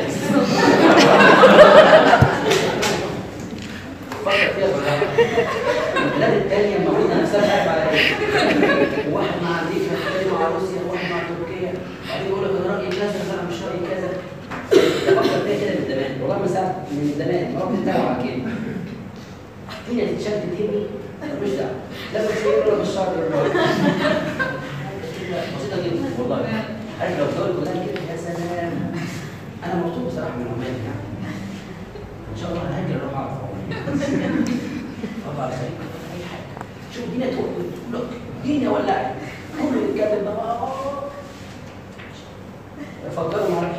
فكر فيها بالراحه البلاد الثانيه موجوده نفسها مش عارف على ايه واحد مع امريكا والثاني مع روسيا وواحد مع تركيا بعدين يقول لك انا رايي كذا انا مش رايي كذا فكر فيها كده من زمان والله ما من زمان رب الدعوه على كده الدنيا تتشد تهمي مش دعوه لا بالخير ولا بالشر بسيطه جدا والله عارف لو دول كلها كده يا سلام انا مبسوط بصراحه من عمان يعني ان شاء الله هاجر اروح اعرف عمان الله على خير اي حاجه شوف الدنيا تقول لك الدنيا ولعت كله يتكلم بقى فكروا معاك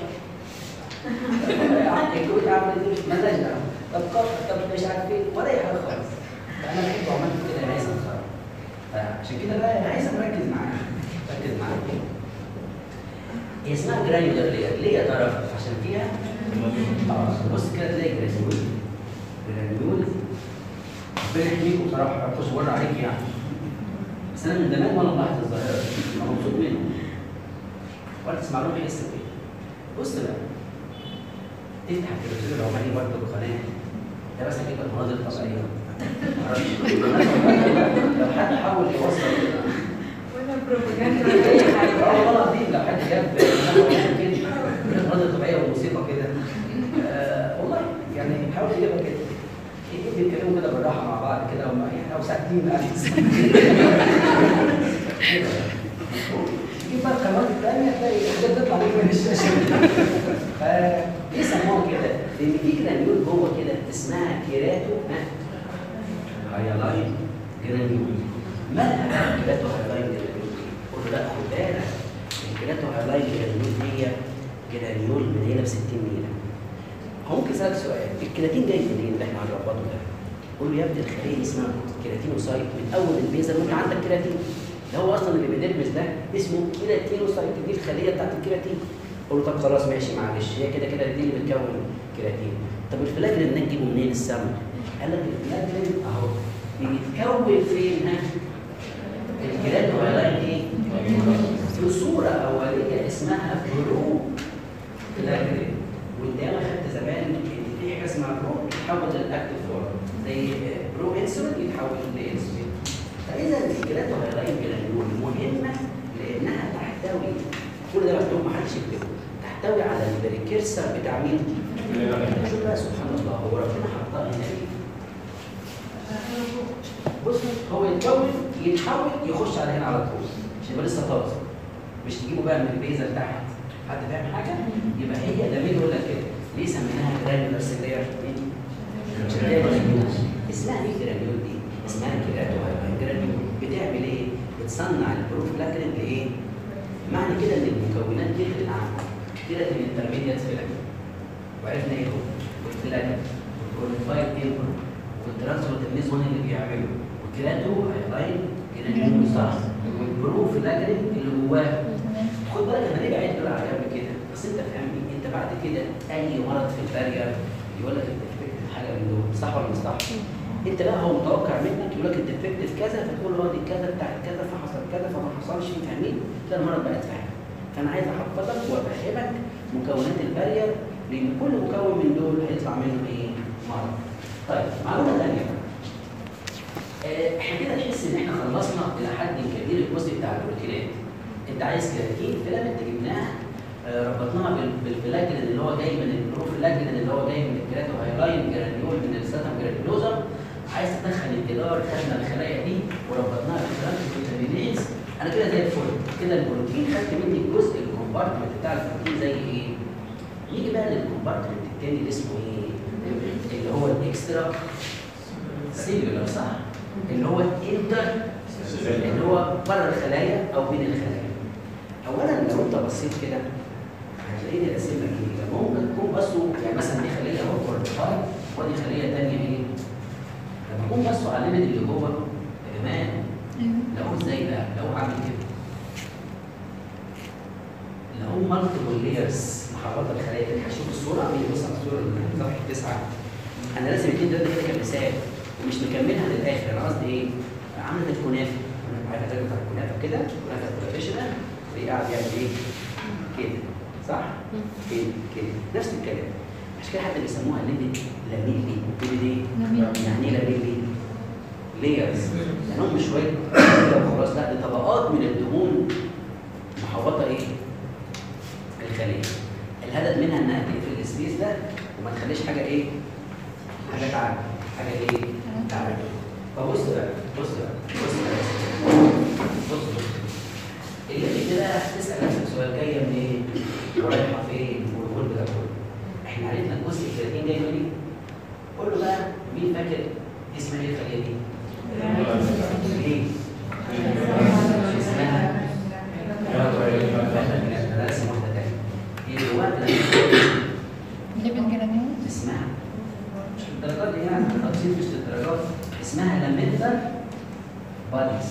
الكويت عملت ايه؟ مالناش دعوه طب قطر طب مش عارف ايه ولا اي حاجه خالص فانا بحب عمان كده يا هيثم بصراحه فعشان كده بقى يا هيثم ركز معايا ركز معايا هي اسمها جرانيولار ليه؟ ليه يا ترى؟ عشان فيها اه بص كده تلاقي جرانيول جرانيول ربنا يحميكم بصراحه ما كنتش بره عليك يعني بس انا من زمان وانا ملاحظ الظاهره دي انا مبسوط منه ولا تسمع لهم يحس بايه بص بقى تفتح التلفزيون العماني برضه القناه ده بس هجيب لك مناظر طبيعيه معرفش لو حد حاول يوصل ولا بروباجندا ولا اي اه حاجه والله العظيم لو حد جاب كده مناظر طبيعيه وموسيقى كده آه والله يعني حاول يجيبها كده يجيب بيتكلموا كده بالراحه مع بعض كده وما يعني او ساكتين يعني كده. تجيب بقى القنوات الثانيه تلاقي حاجات تطلع لك من الشاشه فليه سموها كده؟ لان في جرانيول جوه كده اسمها كيراتو هايلاين جرانيول مالها بقى الكيراتو هايلاين جرانيول؟ قول له لا خد بالك الكيراتو هايلاين جرانيول هي جرانيول من هنا ب 60 ميله هو ممكن يسألك سؤال الكيراتين جاي منين اللي احنا هنربطه ده؟ قول له يا ابني الخليه دي اسمها كيراتينوسايت من اول البيزل وانت عندك كيراتين ده هو اصلا اللي بيدربس ده اسمه كيراتينوسايت دي الخليه بتاعت الكيراتين قول له طب خلاص ماشي معلش هي كده كده دي اللي بتكون كيراتين طب الفلاجرين ده تجيبه منين السمك؟ قال لك الفلاجرين اهو بيتكون فين ها؟ الكيراتو هايلاين ايه؟ في صوره اوليه اسمها برو فلاجرين والدواء خدت زمان ان في حاجه اسمها برو يتحول للاكتيف فورم زي برو انسولين يتحول لانسولين فاذا الجلات هايلاين جرانيول مهمه لانها تحتوي كل ده مكتوب محدش يكتبه تحتوي على البريكيرسر بتاع مين؟ شوف بقى سبحان الله هو ربنا حطها هنا ليه؟ بص هو يتكون يتحول يخش على هنا على طول مش يبقى لسه طازه مش تجيبه بقى من البيزل تحت حد فاهم حاجه؟ يبقى هي ده مين يقول لك كده؟ ليه سميناها جرانيولار سيلير؟ عشان هي جرانيول. اسمها ايه جرانيول دي؟ اسمها كيراتو جرانيول بتعمل ايه؟ بتصنع البروفلاكرين لايه؟ معنى كده ان المكونات دي اللي عنها كيراتين انترميديات فيلامين وعرفنا ايه هو؟ والفيلامين والكوليفايد ايمبرو والترانسفورتينيز هون اللي بيعمله والكيراتو هايلاين جرانيول صح؟ والبروفلاكرين اللي جواه خد بالك انا ليه بعيد دول على جنب كده بس انت فاهمني انت بعد كده اي مرض في البارير يقول لك انت افكتيف حاجه من دول صح ولا مش صح؟ انت بقى هو متوقع منك يقول لك انت افكتيف كذا فتقول له دي كذا بتاعت كذا فحصل كذا فما حصلش فاهمين؟ تلاقي المرض بقت فاهم فانا عايز احفظك وافهمك مكونات البارير لان كل مكون من دول هيطلع منه ايه؟ مرض. طيب معلومه ثانيه بقى آه، احنا كده نحس ان احنا خلصنا الى حد كبير الجزء بتاع البروتينات انت عايز كراتين فيلامنت جبناها آه، ربطناها بال- بالفلاجرين اللي هو جاي من البروفلاجرين اللي هو جاي من الكراتو هايلاين جرانيول من الساتم جرانيولوزم عايز تدخل الجدار خدنا الخلايا دي وربطناها بالترانسفيتامينيز انا كده زي الفل كده البروتين خدت مني الجزء الكومبارتمنت بتاع البروتين زي ايه؟ نيجي بقى للكومبارتمنت التاني اللي اسمه ايه؟ اللي هو الاكسترا سيلولار صح؟ اللي هو الانتر اللي هو بره الخلايا او بين الخلايا. اولا لو انت بصيت كده هتلاقيني راسم لك ايه؟ ممكن تكون بصوا يعني مثلا دي خليه اهو كورتيكال ودي خليه ثانيه ايه؟ لما تكون بصوا على الليمت اللي جوه يا جماعه لو ازاي بقى؟ لو عامل كده لو مالتيبل لايرز محركه الخلايا كده هشوف الصوره مين يبص على الصوره اللي في صفحه تسعه انا راسم الاثنين دول كده كمثال ومش مكملها للاخر انا قصدي ايه؟ عامله الكنافه عارف الراجل بتاع الكنافه كده كنافه بروفيشنال تلاقيه قاعد يعمل ايه؟ كده صح؟ كده كده نفس الكلام عشان كده حتى بيسموها ليميت لاميلي ليميت ايه؟ يعني ايه لاميلي؟ لايرز يعني هم شويه كده وخلاص لا دي طبقات من الدهون محوطه ايه؟ الخليه الهدف منها انها تقفل السبيس ده وما تخليش حاجه ايه؟ حاجه تعب حاجه ايه؟ تعب فبص بقى بص بقى بص بقى بص بص اللي كده تسال نفسك سؤال جايه منين؟ ورايحه فين؟ والغرب ده كله احنا عرفنا الجزء ال 30 جاي منين؟ قول له بقى مين فاكر اسمها ايه الخليه دي؟ ليه؟ اسمها انا رسم واحده تانية هي دلوقتي ليفل جرانيول اسمها مش للدرجات دي يعني التفصيل مش للدرجات اسمها لاميلر باديز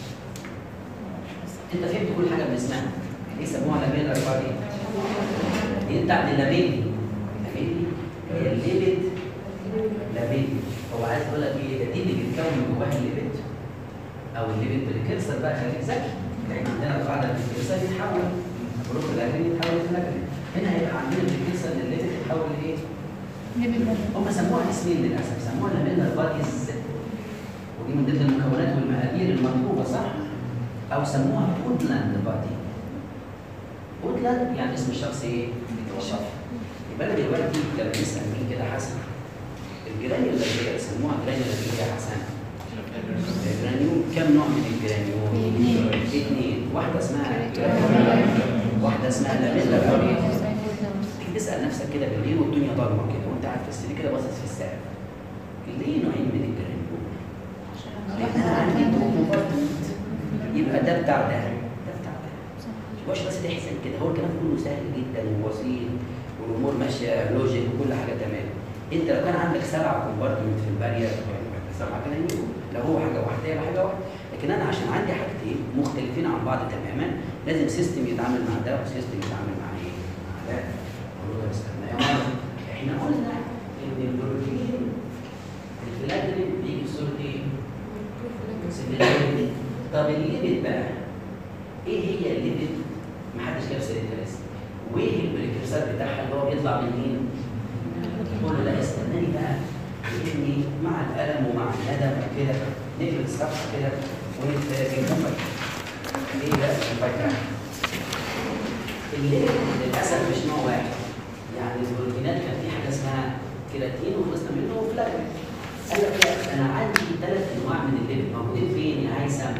انت فهمت كل حاجه من اسمها ليه سموها لاميلر بادي دي بتاعت اللاميلي اللاميلي هي الليبت لاميلي هو عايز يقول لك ايه ده دي اللي بيتكون جواها الليبت او الليبت بالكرسر بقى خليك ذكي لان عندنا قاعده في الكرسر يتحول الحروف الاجنبي يتحول للاجنبي هنا هيبقى عندنا في الكرسر الليبت يتحول لايه؟ ليفل هم سموها اسمين للاسف سموها لاميلر باديز ودي من ضمن المكونات والمقادير المطلوبه صح؟ او سموها بودلاند بادي بودلاند يعني اسم الشخص ايه؟ بيتوصف يبقى انا دلوقتي لما نسال مين كده حسن الجرانيول اللي بيسموها جرانيول اللي هي حسن الجرانيول كم نوع من الجرانيول؟ اثنين. اثنين واحده اسمها واحده اسمها لاميلر بادي تيجي تسال نفسك كده بالليل والدنيا ضلمه كده وانت قاعد في السرير كده باصص في السقف ليه نوعين من الجرانيول؟ لان انا عندي كومبارتمنت يبقى ده بتاع ده ده بتاع ده مش بس تحزن كده هو الكلام كله سهل جدا وبسيط والامور ماشيه لوجيك وكل حاجه تمام انت لو كان عندك سبع كومبارتمنت في البارير سبعه كان هيجوا لو هو حاجه واحده يبقى حاجه واحده لكن انا عشان عندي حاجتين مختلفين عن بعض تماما لازم سيستم يتعامل مع ده وسيستم يتعامل مع ايه؟ مع ده أقول له بس أنا يا مرة، احنا قلنا ان البروتين الفلاجرين بيجي في صوره ايه؟ سيلولويد. طب الليبيد بقى ايه هي الليبيد؟ محدش جاب سيرتها لسه وايه البريكرسر بتاعها اللي هو بيطلع من مين؟ قول له لا استناني بقى لاني مع الالم ومع الندم وكده نقلب الصفحه كده ونجيبهم لك ايه بقى الفكره؟ الليبيد للاسف مش نوع واحد يعني البروتينات كان في حاجه اسمها كيراتين وخلصنا منه وفلاجرين قال لك لا انا عندي ثلاث انواع من الليبيد موجودين فين يا هيثم؟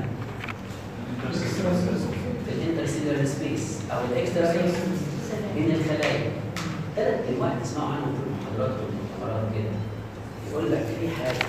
في الانترسيلر سبيس او الاكسترا سبيس بين الخلايا ثلاث انواع تسمعوا عنهم في المحاضرات والمؤتمرات كده يقول لك في حاجه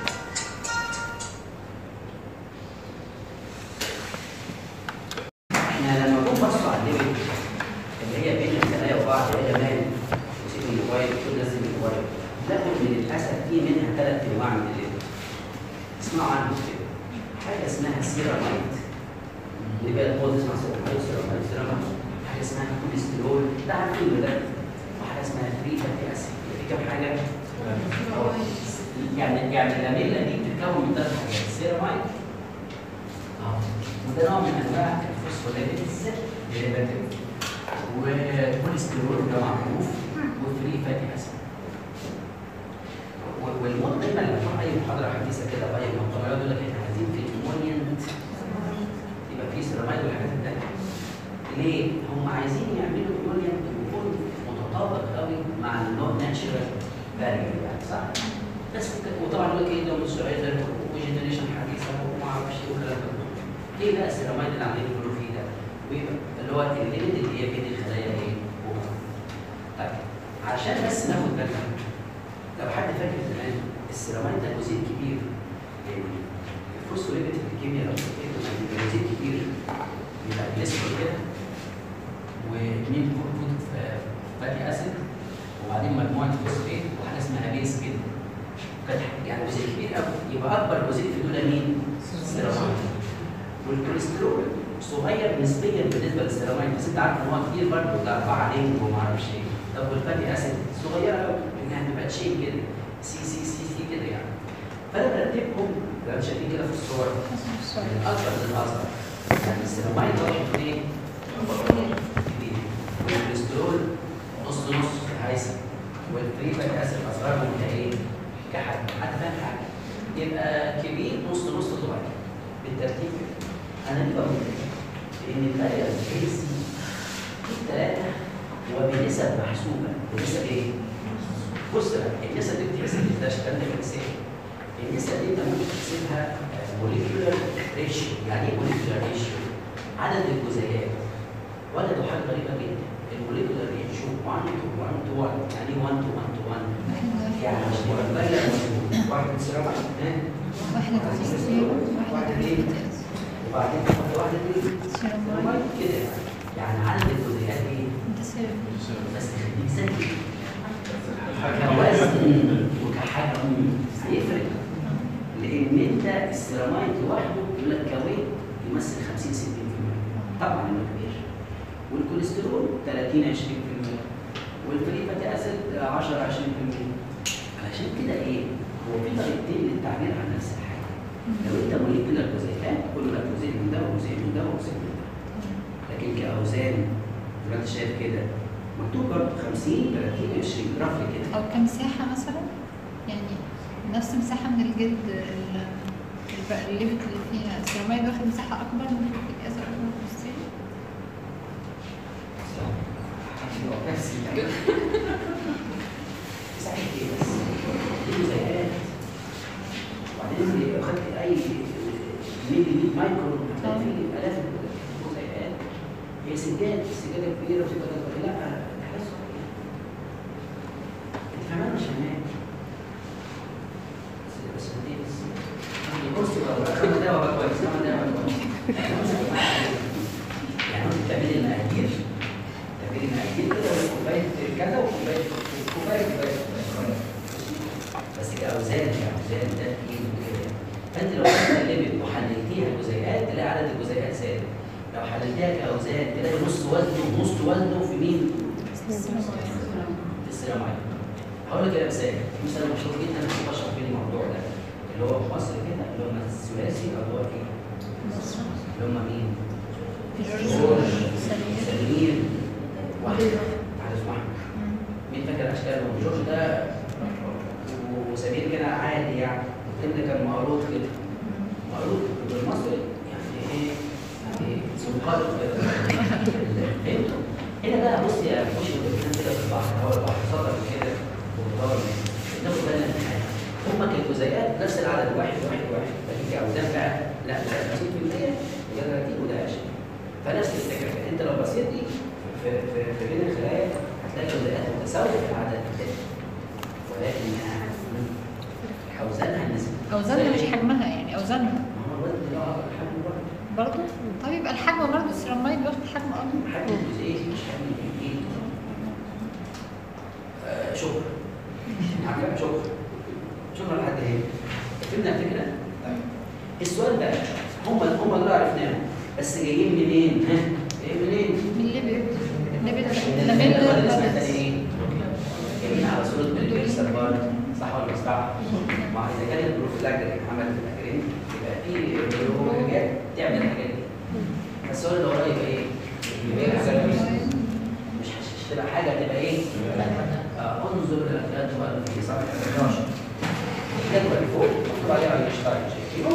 احنا لما نكون بصوا على الليبيد اللي هي بين الخلايا وبعض اللي هي مان وسيب الموبايل ونزل الموبايل لكن للاسف في منها ثلاث انواع من الليبيد اسمعوا عنهم كده حاجه اسمها سيرامايد اللي بقى هو تسمع سيرامايد سيرامايد سيرامايد حاجه اسمها كوليسترول ده عارفين ده وحاجه اسمها فري فاتي اسيد في كام حاجه يعني يعني اللاميلا دي بتتكون من ثلاث حاجات سيرامايد اه وده نوع من انواع الفوسفوليبيدز ديريفاتيف وكوليسترول ده معروف وفري فاتي اسيد و- والمهم دايما لما تروح اي محاضره حديثه كده او اي مقالات يقول لك احنا عايزين في المونينت يبقى في سيراميد والحاجات التانيه ليه؟ هم عايزين يعملوا المونينت يكون متطابق قوي مع النوع ناتشرال فاليو يعني صح؟ بس كده. وطبعا يقول لك ايه ده والسعودة وجنريشن حديثه وما اعرفش ايه والكلام ده كله. ليه بقى السيراميد اللي عاملين يقولوا فيه ده؟ ويبقى اللي هو الليميت اللي هي بين الخلايا ايه؟ وبعض. طيب عشان بس ناخد بالنا لو حد فاكر زمان السيراميد ده جزيء كبير يعني الفوسفوليبيد في الكيمياء لو فاكر كان جزيء كبير يبقى جليسرول كده واثنين كود فاتي اسيد وبعدين مجموعه فوسفيت وحاجه اسمها بيس كده كانت يعني جزيء كبير قوي يبقى اكبر جزيء في دول مين؟ السيراميد والكوليسترول صغير نسبيا بالنسبه للسيراميد بس انت عارف ان هو كتير برضه ده 4 لينك وما اعرفش ايه طب والفاتي اسيد صغيره قوي انها تبقى تشين كده سي سي سي سي كده يعني فانا برتبهم زي ما انتم شايفين كده في الصور من الاكبر للاصغر يعني السيراميد واحد اثنين كبير والكوليسترول نص نص هيثم والفري فاتي اسيد اصغرهم كايه؟ كحجم حد فاهم حاجه يبقى كبير نص نص صغير بالترتيب كده انا ليه بقول كده؟ لان البارير الاساسي في ثلاثه وبنسب محسوبه بنسب ايه؟ بص بقى النسب دي بتحسب ازاي عشان تعمل اكسل النسب دي انت ممكن تحسبها موليكيولر ريشيو يعني ايه موليكيولر ريشيو؟ عدد الجزيئات ولا ده حاجه غريبه جدا الموليكيولر ريشيو 1 تو 1 تو 1 يعني ايه 1 تو 1 تو 1 يعني مش مربيه واحد سيرام ها واحدة تفصيل واحدة تفصيل وبعدين تحط واحده دي سيرامايد كده يعني عدد الجزيئات ايه؟ بس خليك ذكي كوزن وكحجم هيفرق لان انت السيرامايد لوحده يقول لك كويت يمثل 50 60% طبعا انه كبير والكوليسترول 30 20% والفري فاتي اسيد 10 20% علشان كده ايه هو في طريقتين للتعبير عن نفس الحاجه لو انت موليكولر جزيئات كل لك جزيء من ده وجزيء من ده وجزيء من ده لكن كاوزان زي ما انت شايف كده مكتوب برضه 50 30 20 رفل كده أو كمساحة مثلا يعني نفس مساحة من الجلد ال- الب- الليفت اللي فيها السيراميد واخد مساحة أكبر من الليفت الأزرق أكبر من الفستان صحيح ايه بس دي جزيئات وبعدين لو خدت اي ميلي ميل مايكرو هتلاقي فيه الاف الجزيئات هي سجاد السجاده كبيره وسجاده صغيرة. لا تحس انت فاهمان مش فاهمان بس بس دي بس بص بقى خمس دقايق بقى كويس خمس دقايق بقى كويس يعني انت بتعملي المقادير تعملي المقادير كده كوبايه كذا وكوبايه كوبايه كوبايه كوبايه بس كاوزان كاوزان ده تقيل وكده فانت لو خدت الليمت وحللتيها جزيئات تلاقي عدد الجزيئات ثابت لو حللتيها كاوزان تلاقي نص وزنه نص وزنه في مين؟ في السيرامايد هقول لك مثال مثال مشهور جدا انا بشرح فيه الموضوع ده اللي هو في مصر كده اللي هم الثلاثي ادوار ايه؟ اللي هم مين؟ جورج سمير واحد واحد اسمه احمد مين فاكر اشكالهم؟ جورج ده وسمير كده عادي يعني والتاني ده كان مقروط كده مقروط بالمصري يعني ايه؟ يعني منقلب كده فهمتوا؟ هنا بقى بص يا مش كده في البحر هو البحر صدر كده وطار ناخد بالنا من حاجه هم كالجزيئات نفس العدد واحد واحد واحد لكن كاوزان بقى لا ده 30% وده 30 وده 20 فنفس الفكره كده. انت لو بصيت دي في في في بين الخلايا هتلاقي الجزيئات متساويه في العدد كده ولكنها اوزانها نسبه أوزانها مش حجمها يعني أوزانها ما هو الوزن اللي هو الحجم برضه برضه طيب يبقى الحجم برضه السيراميد واخد حجم أكبر حجم الجزئيه مش حجم الايد آه شكرا عارفة شكرا شكرا لحد هنا فهمنا الفكره؟ طيب السؤال بقى هم هم اللي عرفناهم بس جايين منين؟ ها؟ جايين منين؟ من الليفت الليفت من لاميلا الاسم بادز. الثاني ايه؟ جايين على صوره بالكريستال بار صح ولا مش صح؟ ما اذا كان البروفلاجري عملت الاكرين يبقى في حاجات تعمل الحاجات دي السؤال اللي ورايا يبقى ايه؟ يبقى ايه الحاجات دي؟ مش مش تبقى حاجه تبقى ايه؟ آه، انظر الى الجدول في صفحه 11 الجدول اللي فوق مكتوب عليه اينشتاين شايفينه؟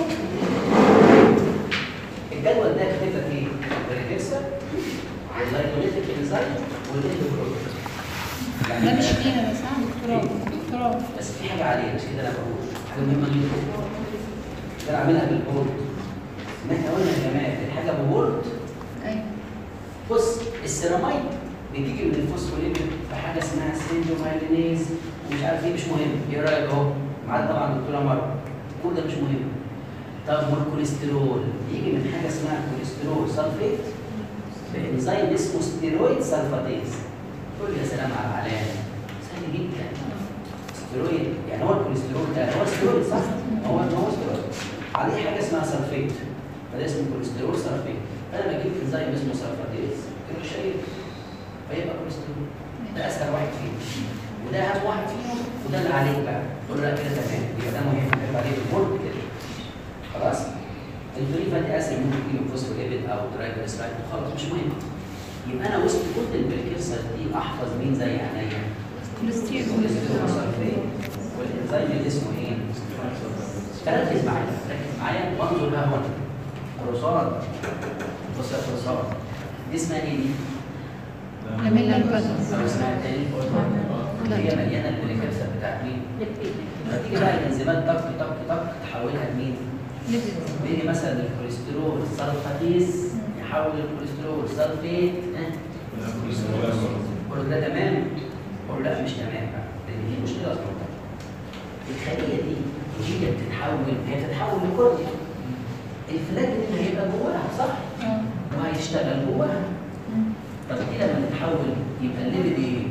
الجدول ده كاتب لك ايه؟ الريفكسر واللايكوليتيك انزايم والاندوبروتين ده مش فينا ده صح دكتوراه دكتوراه بس في حاجه عليه مش كده انا بقول حاجه مهمه جدا ده أنا عاملها بالبورد ما احنا قلنا يا جماعه الحاجه بورد أيوه بص السيراميد بتيجي من الفوسفوليبيد في حاجه اسمها سيندومايلينيز ومش عارف ايه مش مهم ايه رايك اهو معانا طبعا الدكتوره مره كل ده مش مهم طب والكوليسترول يجي من حاجه اسمها كوليسترول سلفيت بانزيم اسمه ستيرويد سلفاتيز تقول لي يا سلام على العلامه سهل جدا ستيرويد يعني هو الكوليسترول ده هو ستيرويد صح؟ هو هو ستيرويد عليه حاجه اسمها سلفيت فده اسمه كوليسترول سلفيت فانا بجيب انزيم اسمه سلفاتيز كده شايف فيبقى كوليسترول ده اسهل واحد فيهم وده اهم واحد فيهم وده اللي عليك بقى تقول له لا كده تمام يبقى ده مهم يبقى عليه البورد كده خلاص الفري فاتي اسيد ممكن يجي من فوسفوليبيد او ترايجليسرايد خلاص مش مهم يبقى انا وسط كل البريكرسر دي احفظ مين زي عينيا كوليسترول الكوليسترول سلفيت والانزيم اللي اسمه ايه؟ فركز معايا ركز معايا وانظر بقى هنا الرصاد بص يا الرصاد دي اسمها ايه دي؟ لاميلا البادز او اسمها التاني لا. هي مليانه البريكبسه بتاعت مين؟ فتيجي بقى الانزيمات طق طق طق تحولها لمين؟ ليبيد بيجي مثلا الكوليسترول سلفاتيز يحول الكوليسترول سلفيت ها؟ قول له ده تمام قول له لا مش تمام بقى لان في مشكله اصلا الخليه دي وهي بتتحول هي بتتحول لكورتيا الفلاجين هيبقى جواها صح؟ اه وهيشتغل جواها مم. طب دي لما تتحول يبقى الليبيد ايه؟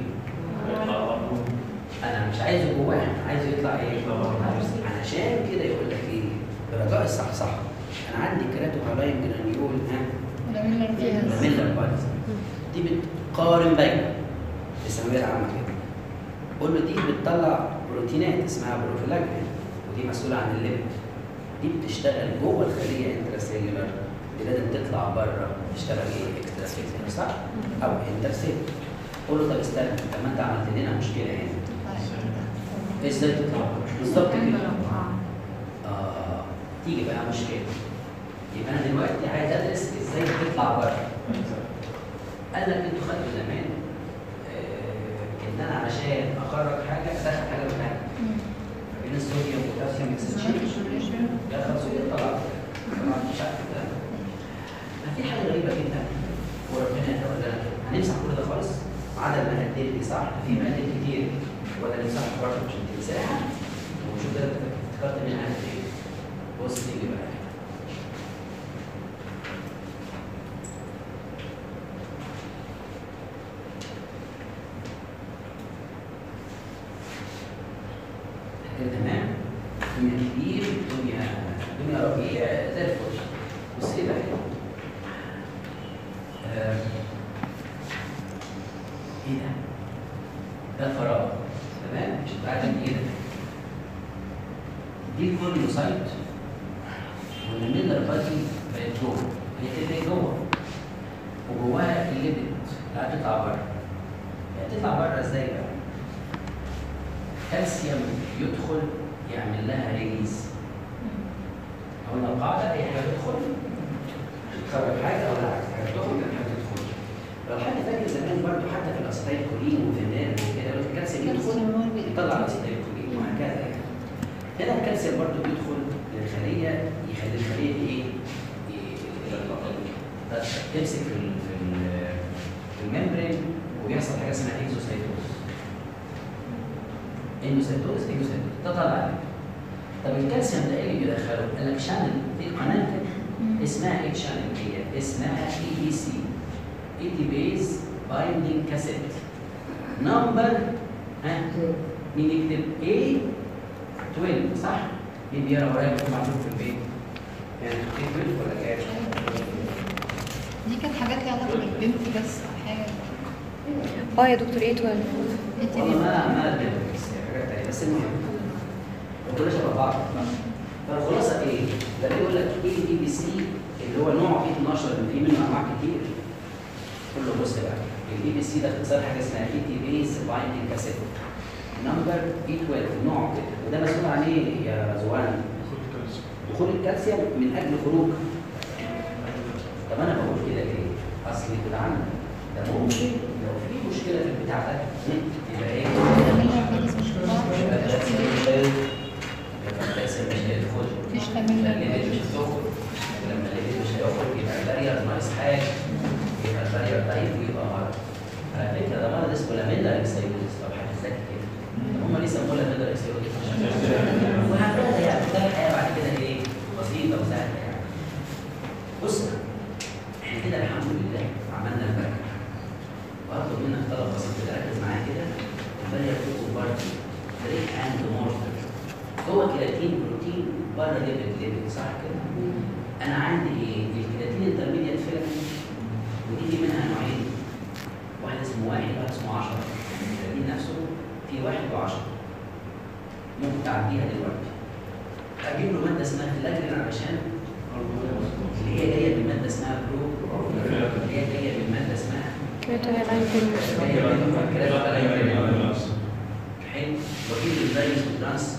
انا مش عايزه جواها عايزه يطلع ايه؟ علشان كده يقول لك ايه؟ برجاء الصحصح انا عندي كراتو هالاين جرانيول ها لاميلا البادز ميلر بايز دي بتقارن بين الثانويه العامه كده قول له دي بتطلع بروتينات اسمها بروفلاجين ودي مسؤوله عن الليبيد دي بتشتغل جوه الخليه انترسيلولر دي لازم تطلع بره تشتغل ايه اكسترا سيلولر صح؟ او انترسيلولر قول له طب استنى طب ما انت عملت لنا مشكله هنا ازاي تطلع بره؟ بالظبط كده اه تيجي بقى مشكله يبقى انا دلوقتي عايز ادرس ازاي تطلع بره قال لك انتوا خدتوا زمان آه، ان انا علشان اخرج حاجه ادخل حاجه بتاعتي بين الصوديوم والبوتاسيوم اكسشينج دخل صوديوم طلع طلع مش عارف الكلام ده. في حاجه غريبه جدا وربنا يتولى هنمسح كل ده خالص ما عدا المقادير دي صح في مقادير كتير ولا نمسحها برضه عشان تمسحها ونشوف ده افتكرت منها قد ايه بص نيجي بقى كده تمام الدنيا كبير الدنيا الدنيا ربيع زي الفل بص ايه بقى آه، ايه ده؟ ده الفراغ تمام مش بتاعت ايه ده؟ دي كل سايت والميلر بادي بقت جوه هي تبقى جوه وجواها الليبيد اللي هتطلع بره هي هتطلع بره ازاي بقى؟ كالسيوم يدخل يعمل لها ريليز قلنا القاعده اي حاجه تدخل تخرج حاجه او العكس حاجه تدخل كان حاجه تدخل لو حد فاكر زمان برضه حتى في الاسيتايل كولين وفي النار وكده يقول لك الكالسيوم يدخل يطلع الاسيتايل كولين وهكذا يعني هنا الكالسيوم برضه بيدخل للخليه يخلي الخليه دي ايه؟ ي- تمسك في ال- في ال- في الممبرين وبيحصل حاجه اسمها اكزوسايتوز اندوسايتوز اكزوسايتوز ده طلع طب الكالسيوم ده ايه اللي بيدخله؟ قال لك شانل في قناه اسمها ايه شانل هي؟ اسمها اي بي سي اي تي بيز بايندينج كاسيت نمبر ها مين يكتب A 12 صح؟ مين بيقرا ورايا مكتوب معلوم في البيت؟ يعني A 12 ولا كام؟ دي كانت حاجات ليها علاقه بالبنت بس او حاجه اه يا دكتور ايه 12 ايه تاني؟ والله ما ما ادري بس حاجات تانية بس المهم كلنا شبه بعض فالخلاصه ايه؟ ده بيقول لك ايه اي بي سي اللي هو نوع اي 12 اللي فيه منه انواع كتير كله بص بقى الاي بي سي ده اختصار حاجه اسمها اي تي بيز بايندينج كاسيت نمبر اي 12 نوع كده وده مسؤول عن ايه يا زوان؟ دخول الكالسيوم من اجل خروج طب انا بقول كده ليه؟ اصل كده عندك ده ممكن لو في مشكله في البتاع ده يبقى ايه؟ لاميلا البادز مش يبقى بتاعت الكالسيوم يبقى الكالسيوم مش هيدخل مفيش لاميلا الليبيد مش البادز هتخرج لما الليبيد مش هيخرج يبقى البارير ناقص حاجه يبقى البارير ضعيف ويبقى مرض على فكره ده مرض اسمه لاميلا اكسيروزيس لو حد ذكي كده هم ليه سموه لاميلا اكسيروزيس وهكذا يعني ده الحياه بعد كده ايه بسيطه وسهله يعني بص احنا كده الحمد لله عملنا البركه واطلب منك طلب بسيط كده ركز معايا كده البارير فوق بارتي بريك اند مورتر هو كرياتين بروتين بره ليبيد ليبيد صح كده؟ انا عندي ايه؟ الكرياتين انترميديت فيلامنت ودي في منها نوعين واحد اسمه واحد واحد اسمه 10 الكرياتين نفسه في واحد و10 ممكن تعديها دلوقتي اجيب له ماده اسمها فلاجرين علشان اللي هي جايه من ماده اسمها برو اللي هي جايه من ماده اسمها كريتو هيلاين جايه من كرياتين حلو وكيل الفيروس والترانس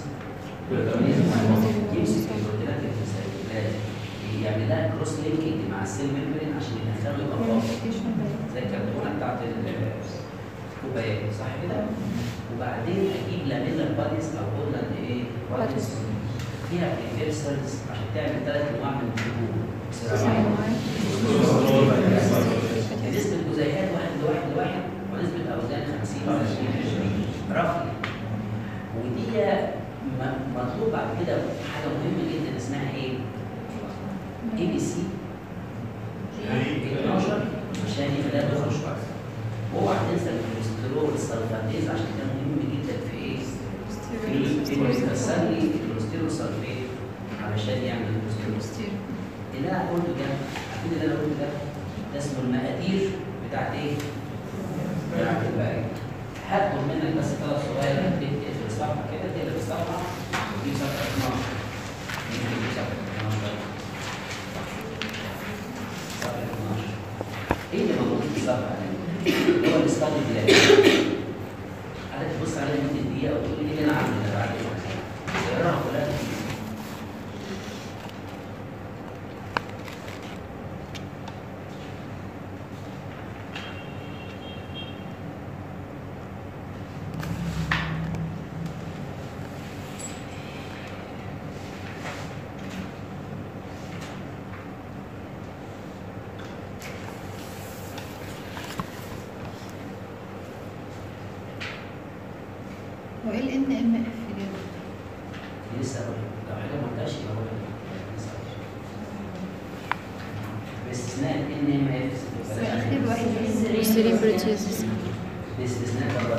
يمسك البروتينات المستقبلات يعمل لها كروس لينكينج مع السيل ميمبرين عشان يدخل بيخلوا يبقى فاضي Purification diet. زي الكرتونه بتاعت الكوبايات صح كده؟ وبعدين اجيب لاميلر باديز او قلنا ان ايه؟ باديز فيها ريفرسلز عشان تعمل ثلاث انواع من الدهون سيراميك نسبة جزيئات واحد لواحد لواحد ونسبة أوزان 50 و 20 20 رفلي ودي م- مطلوب بعد كده حاجة مهمة جدا اسمها ايه؟ اي بي سي 12 عشان يخليها تخرج شوية واوعى تنسى الكوليسترول السلفاتيز عشان ده مهم جدا في ايه؟ في في بيكسر لي الكوليسترول سلفيت علشان يعمل الكوليسترول اللي انا قلته ده اكيد اللي انا قلته ده ده اسمه المقادير بتاعت ايه؟ بتاعت الباقي هاخد منك بس ثلاث صغير تقفل الصفحه كده تقلب الصفحه وتجيب صفحه 12 تجيب صفحه 12 صفحه 12 ايه اللي موجود في الصفحه دي؟ اللي هو الاستادي بلان قعدت تبص عليها لمده دقيقه وتقول لي ايه اللي انا عامله ده بعد كده؟ اقراها كلها هو ايه ال NMF ده؟ لسه اقول لو حاجه ما قلتهاش يبقى اقول لسه أقول. باستثناء ان ام اف آخر واحد Cerebritis. باستثناء بره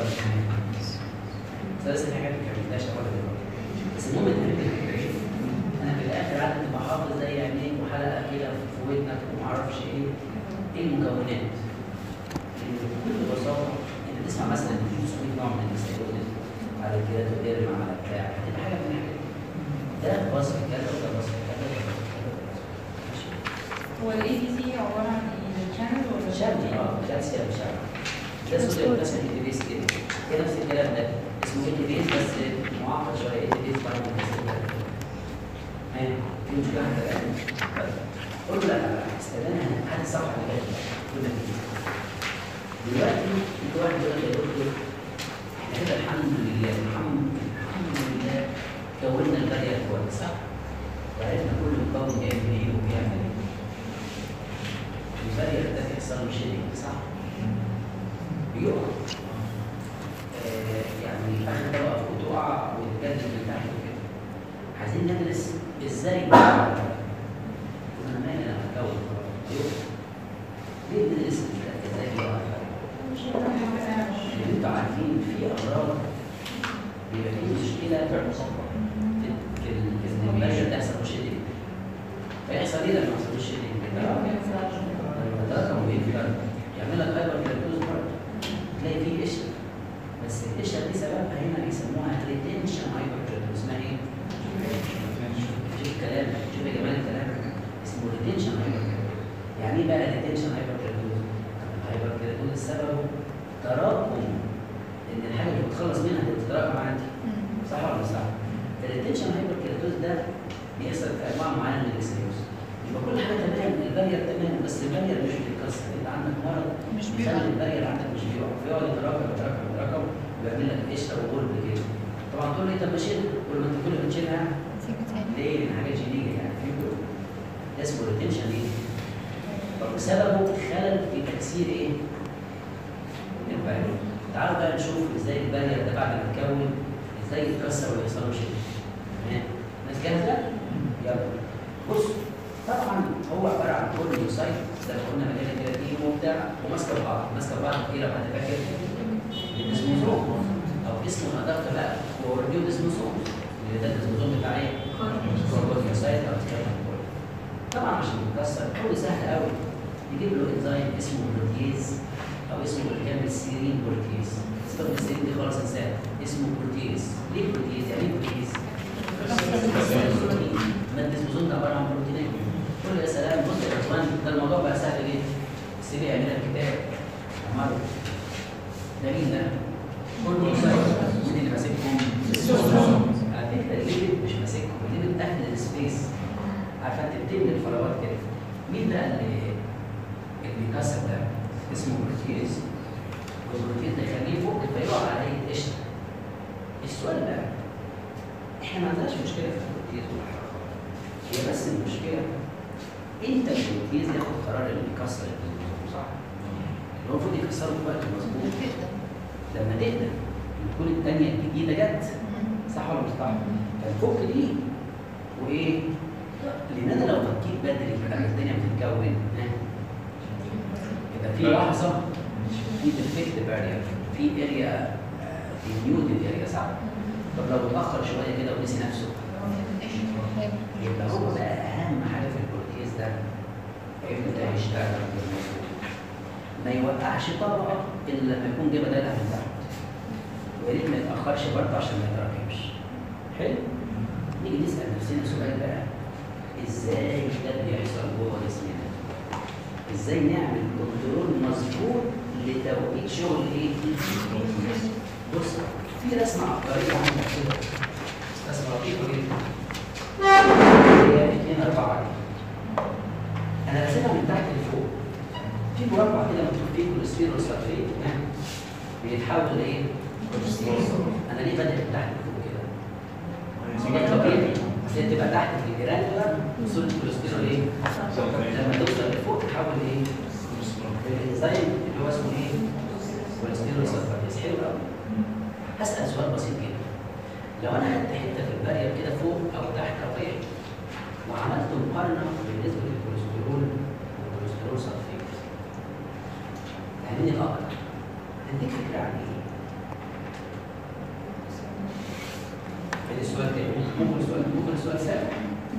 ثلاث حاجات ما كملتهاش اول دلوقتي بس المهم ان انت انا في الاخر قاعد تبقى حافظ زي عينيك وحلقه كده في ودنك وما اعرفش ايه ايه المكونات لان بكل بساطه انت تسمع مثلا ان في 900 نوع من السيروزيس على كده تدير على بتاع هتبقى حاجه من الحاجات دي. ده وصف كذا وده وصف كذا وده وصف كذا وده وصف كذا. هو الاي بي سي عباره عن ايه؟ الشانل ولا شامل اه كالسيوم شامل ده اسمه ده اسمه ايتيبيس كده كده نفس الكلام ده اسمه ايتيبيس بس معقد شويه ايتيبيس بعد ما تسيبها ها في مشكله حاجه قلت لا استنى هات الصفحه اللي جايه كنا فيه دلوقتي في واحد يقول لك يا دكتور احنا كده الحمد لله الحمد الحمد لله كونا البريه كويس صح؟ وعرفنا كل مكون جاي منين وبيعمل ايه البريه ده بيحصل له شيلينج صح؟ بيقع آه، يعني اخر طبقه فوق تقع وتتجدد من تحت وكده عايزين ندرس ازاي بيقع انا مالي انا هكون يقع ليه ندرس ازاي بيقع لان انتوا عارفين في امراض بيبقى فيه مشكله في في في ال- في ان البريه تحصل له شيلينج فيحصل ايه لما يحصل له شيلينج؟ لما تراكم ايه في الارض يعمل لك هايبر كيراتوز برضه تلاقي فيه قشره بس القشره دي سببها هنا بيسموها ريتنشن هايبر كيراتوز اسمها ايه؟ شوف الكلام شوف يا جماعه الكلام اسمه ريتنشن هايبر كيراتوز يعني ايه بقى ريتنشن هايبر كيراتوز؟ الهايبر كيراتوز سببه تراكم ان الحاجه اللي بتخلص منها بتتراكم عندي صح ولا مش صح؟ الريتنشن هايبر كيراتوز ده بيحصل في انواع معينه من الاكسيوز يبقى كل حاجه تمام البارير تمام بس البارير مش بيتكسر انت عندك مرض مش بيخلي بيقع البارير عندك مش بيقع فيقعد يتراكم يتراكم يتراكم ويعمل لك قشره وغلب كده طبعا تقول لي طب ما شيلها كل ما انت كل ما تشيلها تيجي تاني ليه؟ لان حاجات جينيه يعني في كده ده اسمه ريتنشن ايه؟ طب سببه خلل في تكسير ايه؟ البارير تعالوا بقى نشوف ازاي البارير ده بعد ما يتكون ازاي يتكسر ويحصل له شيء تمام؟ ناس جاهزه؟ يلا بص طبعا هو عباره عن كورنيوسايت زي ما قلنا مليانه كيراتين وبتاع وماسكه في بعض ماسكه في بعض كتير لو حد فاكر الديسموزوم او اسمه ادق بقى كورنيو ديسموزوم اللي ده الديسموزوم بتاع ايه؟ كورنيوسايت او سكيلتون كورنيو طبعا عشان يتكسر قوي سهل قوي نجيب له انزيم اسمه بروتيز او اسمه بالكامل سيرين بروتيز سيبك من السيرين دي خالص انساه اسمه بروتيز ليه بروتيز؟ يعني ايه بروتيز؟ ما الديسبوزون ده عباره عن بروتينات كل يا سلام بص يا اخوان ده الموضوع بقى سهل جدا السي بي يعمل لك كتاب عمله ده مين ده؟ كله مين اللي ماسكهم؟ على فكره الليبل مش ماسكهم الليبل اهل السبيس عارفه انت بتملي الفراغات كده مين بقى اللي اللي بيكسر ده اسمه بروتيز والبروتيز ده يخليه يفك فيقع على هيئه قشطه السؤال بقى احنا ما عندناش مشكله في البروتيز ولا حاجه خالص. هي بس المشكله انت البروتيز ياخد قرار اللي بيكسر الكروموسوم صح؟ اللي هو المفروض يكسره في وقت مظبوط كده لما تقدر تكون الثانيه الجديده جت صح ولا مش صح؟ فالفك دي وايه؟ لان انا لو فكيت بدري بدل ما الدنيا بتتكون ها؟ يبقى في لحظه في ديفكت بارير في اريا دينيوتد اريا صح؟ طب لو اتاخر شويه كده ونسي نفسه يبقى هو بقى اهم حاجه في البروتيز ده يبدا يشتغل بالمظبوط ما يوقعش طبقه الا لما يكون جه بدلها من تحت ويا ريت ما يتاخرش برضه عشان ما يتراكمش حلو نيجي نسال نفسنا سؤال بقى ازاي ده بيحصل جوه جسمنا ازاي نعمل كنترول مظبوط لتوقيت شغل ايه بص في رسمه عبقريه عندك كده رسمه لطيفه جدا هي 2 4 دي انا راسمها من تحت لفوق في مربع كده مكتوب فيه كوليسترول سلفيت بيتحول لايه؟ كوليسترول انا ليه بادئ من تحت لفوق كده؟ ده طبيعي بس هي بتبقى تحت في الجرانولا وصول الكوليسترول ايه؟ لما توصل لفوق تحول ايه؟ الانزيم اللي هو اسمه ايه؟ كوليسترول سلفيت حلو قوي هسال سؤال بسيط جدا لو انا خدت حته في البارير كده فوق او تحت طبيعي وعملت مقارنه بالنسبه للكوليسترول والكوليسترول سلفيت يعني الاقرب هديك فكره عن ايه؟ ادي السؤال تاني ممكن السؤال ممكن السؤال سهل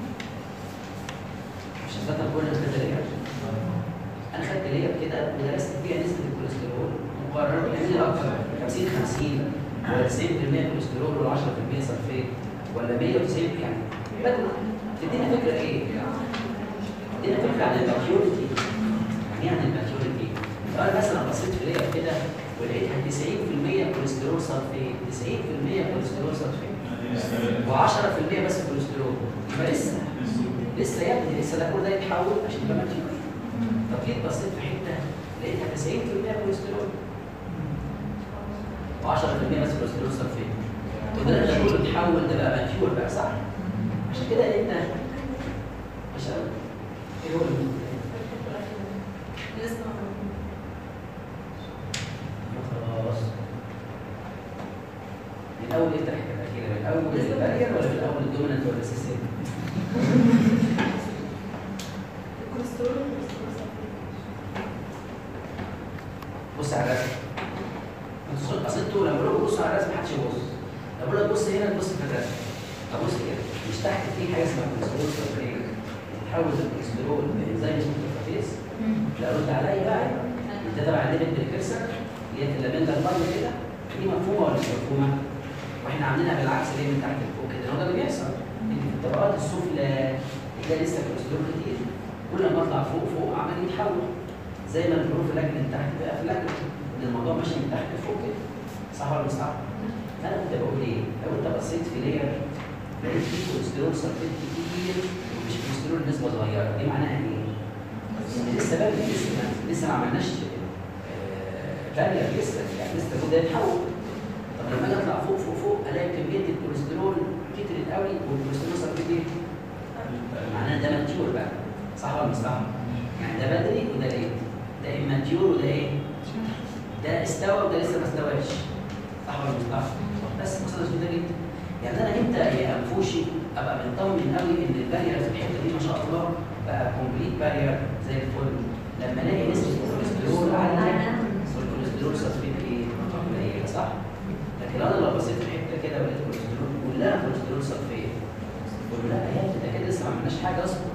عشان خاطر كل كذا لير انا خدت لير كده ودرست فيها نسبه الكوليسترول مقارنه يعني الاكثر 50 50 ولا 90% كوليسترول ولا 10% سلفيت ولا 190 يعني بدل تدينا فكره ايه؟ تدينا فكره عن الماتيوريتي يعني ايه عن الماتيوريتي؟ لو انا مثلا بصيت في لير كده ولقيتها 90% كوليسترول سلفيت 90% كوليسترول سلفيت و10% بس كوليسترول يبقى لسه لسه يا ابني لسه ده كل ده يتحول عشان يبقى ماتيور طب جيت بصيت في حته لقيتها 90% كوليسترول و10% بس كوليسترول سلفيت وده ده كله اتحول ده بقى ماتيور بقى صح؟ عشان كده انت مش قوي ايه هو اللي خلاص من اول ايه التحكي الاخيره من اول البارير ولا من اول الدومينانت ولا السيستم؟ بص على الرسم انتوا اصل انتوا لما بقول بصوا على الرسم محدش يبص لو بقول لك بص هنا تبص في الرسم طب بص كده مش تحت في حاجه اسمها كوليسترول سلفيت بتحول الكوليسترول بانزيم اسمه ترفاتيز لا رد عليا بقى انت تبع الليفل بريكرسر اللي هي اللاميندا البايو كده دي مفهومه ولا مش مفهومه؟ واحنا عاملينها بالعكس ليه من تحت لفوق كده هو ده اللي بيحصل ان في الطبقات السفلى تلاقي لسه كوليسترول كتير كل ما اطلع فوق فوق عمال يتحول زي ما الحروف لاجل من تحت بقى في لاجل ان الموضوع ماشي من تحت لفوق كده صح ولا مش صح؟ فانا كنت بقول ايه؟ لو انت بصيت في لير لقيت فيه كوليسترول سلفيت كتير ومش كوليسترول نسبه صغيره دي معناها ايه؟ ان لسه بدري لسه ما لسه ما عملناش بارير لسه يعني لسه ده يتحول طب لما اجي اطلع فوق فوق فوق الاقي كميه الكوليسترول كترت قوي والكوليسترول سلفيت ايه؟ معناها ده ماتيور بقى صح ولا مش صح؟ يعني ده بدري وده ليه؟ ده اماتيور وده ايه؟ ده استوى وده لسه ما استواش صح ولا مش صح؟ بس قصه ده جدا يعني انا امتى يا انفوشي ابقى مطمن قوي ان البارير في الحته دي ما شاء الله بقى كومبليت بارير زي الفل لما الاقي نسبه الكوليسترول عاليه والكوليسترول سلفيت ايه؟ قليله صح؟ لكن انا لو بصيت في حته كده ولقيت كوليسترول كلها كوليسترول سلفيت بقول لا يا ابني ده كده لسه ما عملناش حاجه اصلا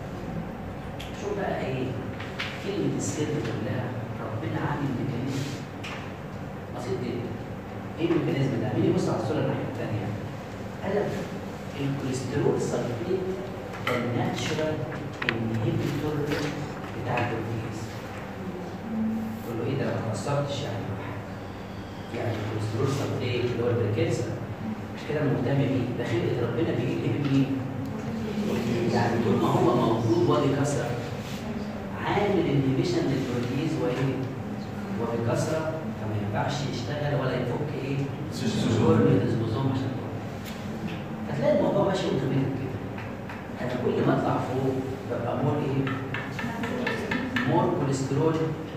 شوف بقى ايه كلمه السر كلها ربنا عامل ميكانيزم بسيط جدا ايه الميكانيزم ده؟ مين يبص على الصوره الناحيه الثانيه؟ قال لك الكوليسترول سلفيت ده الناتشرال انهبيتور بتاع البروتيز تقول له ايه ده ما تاثرتش يعني ولا حاجه يعني الكوليسترول سلفيت اللي هو البريكيرسر مش كده مهتم بيه ده خلقه ربنا بيقلب مين؟ يعني طول ما هو موجود وادي كسر عامل انهبيشن للبروتيز وايه؟ وبكثره فما ينفعش يشتغل ولا يفك ايه؟ سيستول من الاسبوزوم عشان يفك. هتلاقي الموضوع ماشي اوتوماتيك كده. انا كل ما اطلع فوق ببقى مور ايه؟ مور كوليسترول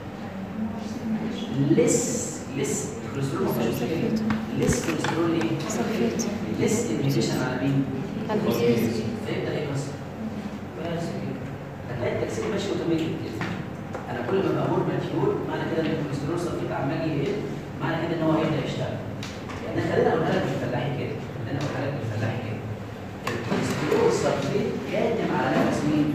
لس لس الكوليسترول ما فيهوش مشكله لس كوليسترول ايه؟ صفيت لس انهبيشن على مين؟ على البروتيز. فيبدا ايه بس؟ بس كده. هتلاقي التكسير ماشي اوتوماتيك كده. انا كل ما بامر ماتيور معنى كده ان الكوليسترول صفيت عمال يقل معنى كده ان هو هيبدا يشتغل. يعني خلينا اقولها لك بالفلاحي كده خلينا اقولها لك بالفلاحي كده. الكوليسترول صفيت كاتم على نفس مين؟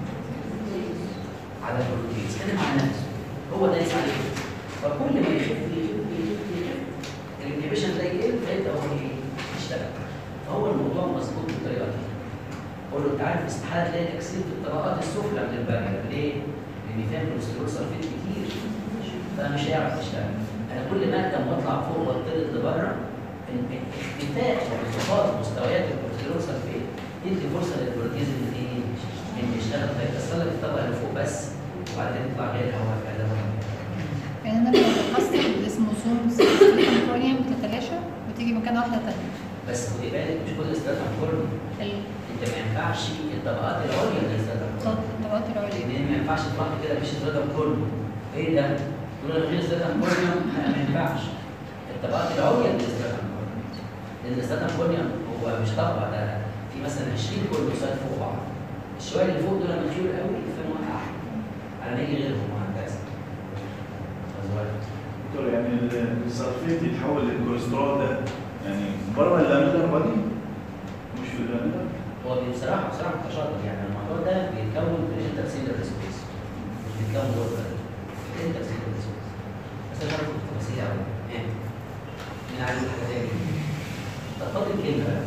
على البروتيز كاتم على نفسه. هو ده يسمع عليه كده. فكل ما يخف يخف يخف يخف الانهبيشن ده يقل فيبدا هو ايه؟ يشتغل. فهو الموضوع مظبوط بالطريقه دي. قول له انت عارف استحاله تلاقي تكسير في الطبقات السفلى من البرجر ليه؟ لان فيها كوليسترول صلفيت كتير فمش هيعرف يشتغل. انا كل ما اقدم واطلع فوق واطرد لبره ان- اختفاء وانخفاض مستويات الكوليسترول صلفيت يدي فرصه للبروتيز ان ايه؟ ان يشتغل فيكسر لك الطبقه اللي فوق بس وبعد كده يطلع غير الهواء كده يعني انا لما بكسر الاسموسومز الكرونيوم بتتلاشى وتيجي مكان واحده تانية بس خدي بالك مش كل الاستراتيجي كله ال- انت ما ينفعش الطبقات العليا من الاستراتيجي الطبقات العليا لان ما ينفعش تروح كده مش استراتيجي كله ايه ده؟ تقول انا غير استراتيجي كله ما ينفعش الطبقات العليا من الاستراتيجي كله لان الاستراتيجي كله هو مش طبقه ده في مثلا 20 كله سايد فوق بعض الشويه اللي فوق دول مخيول قوي فين واقع على ما يجي غيرهم وهكذا أزواج. دكتور يعني السلفيت يتحول للكوليسترول ده يعني بره اللاميلر بادي مش في اللاميلر هو بصراحه بصراحه تشاطر يعني الموضوع ده بيتكون في الانترسيلر سبيس مش بيتكون جوه البلد الانترسيلر سبيس بس انا هاخد التفاصيل قوي مين عايز حاجه تاني طب فاضل كلمه بقى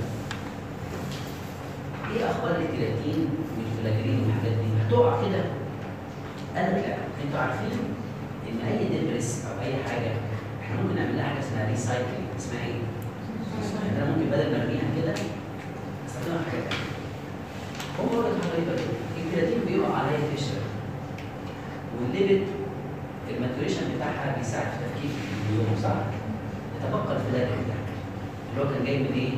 ايه اخبار الكرياتين والفلاجرين والحاجات دي هتقع كده قال لك لا انتوا عارفين ان اي دبرس او اي حاجه احنا ممكن نعمل لها حاجه اسمها ريسايكلينج اسمها ايه؟ يعني انا ممكن بدل ما ارميها كده استخدمها في حاجه تانيه. هو هو حاجه غريبه جدا الكرياتين بيقع عليا قشره والليبت الماتوريشن بتاعها بيساعد في تفكيك اليوم صح؟ يتبقى الفلاجين ده اللي هو كان جاي من ايه؟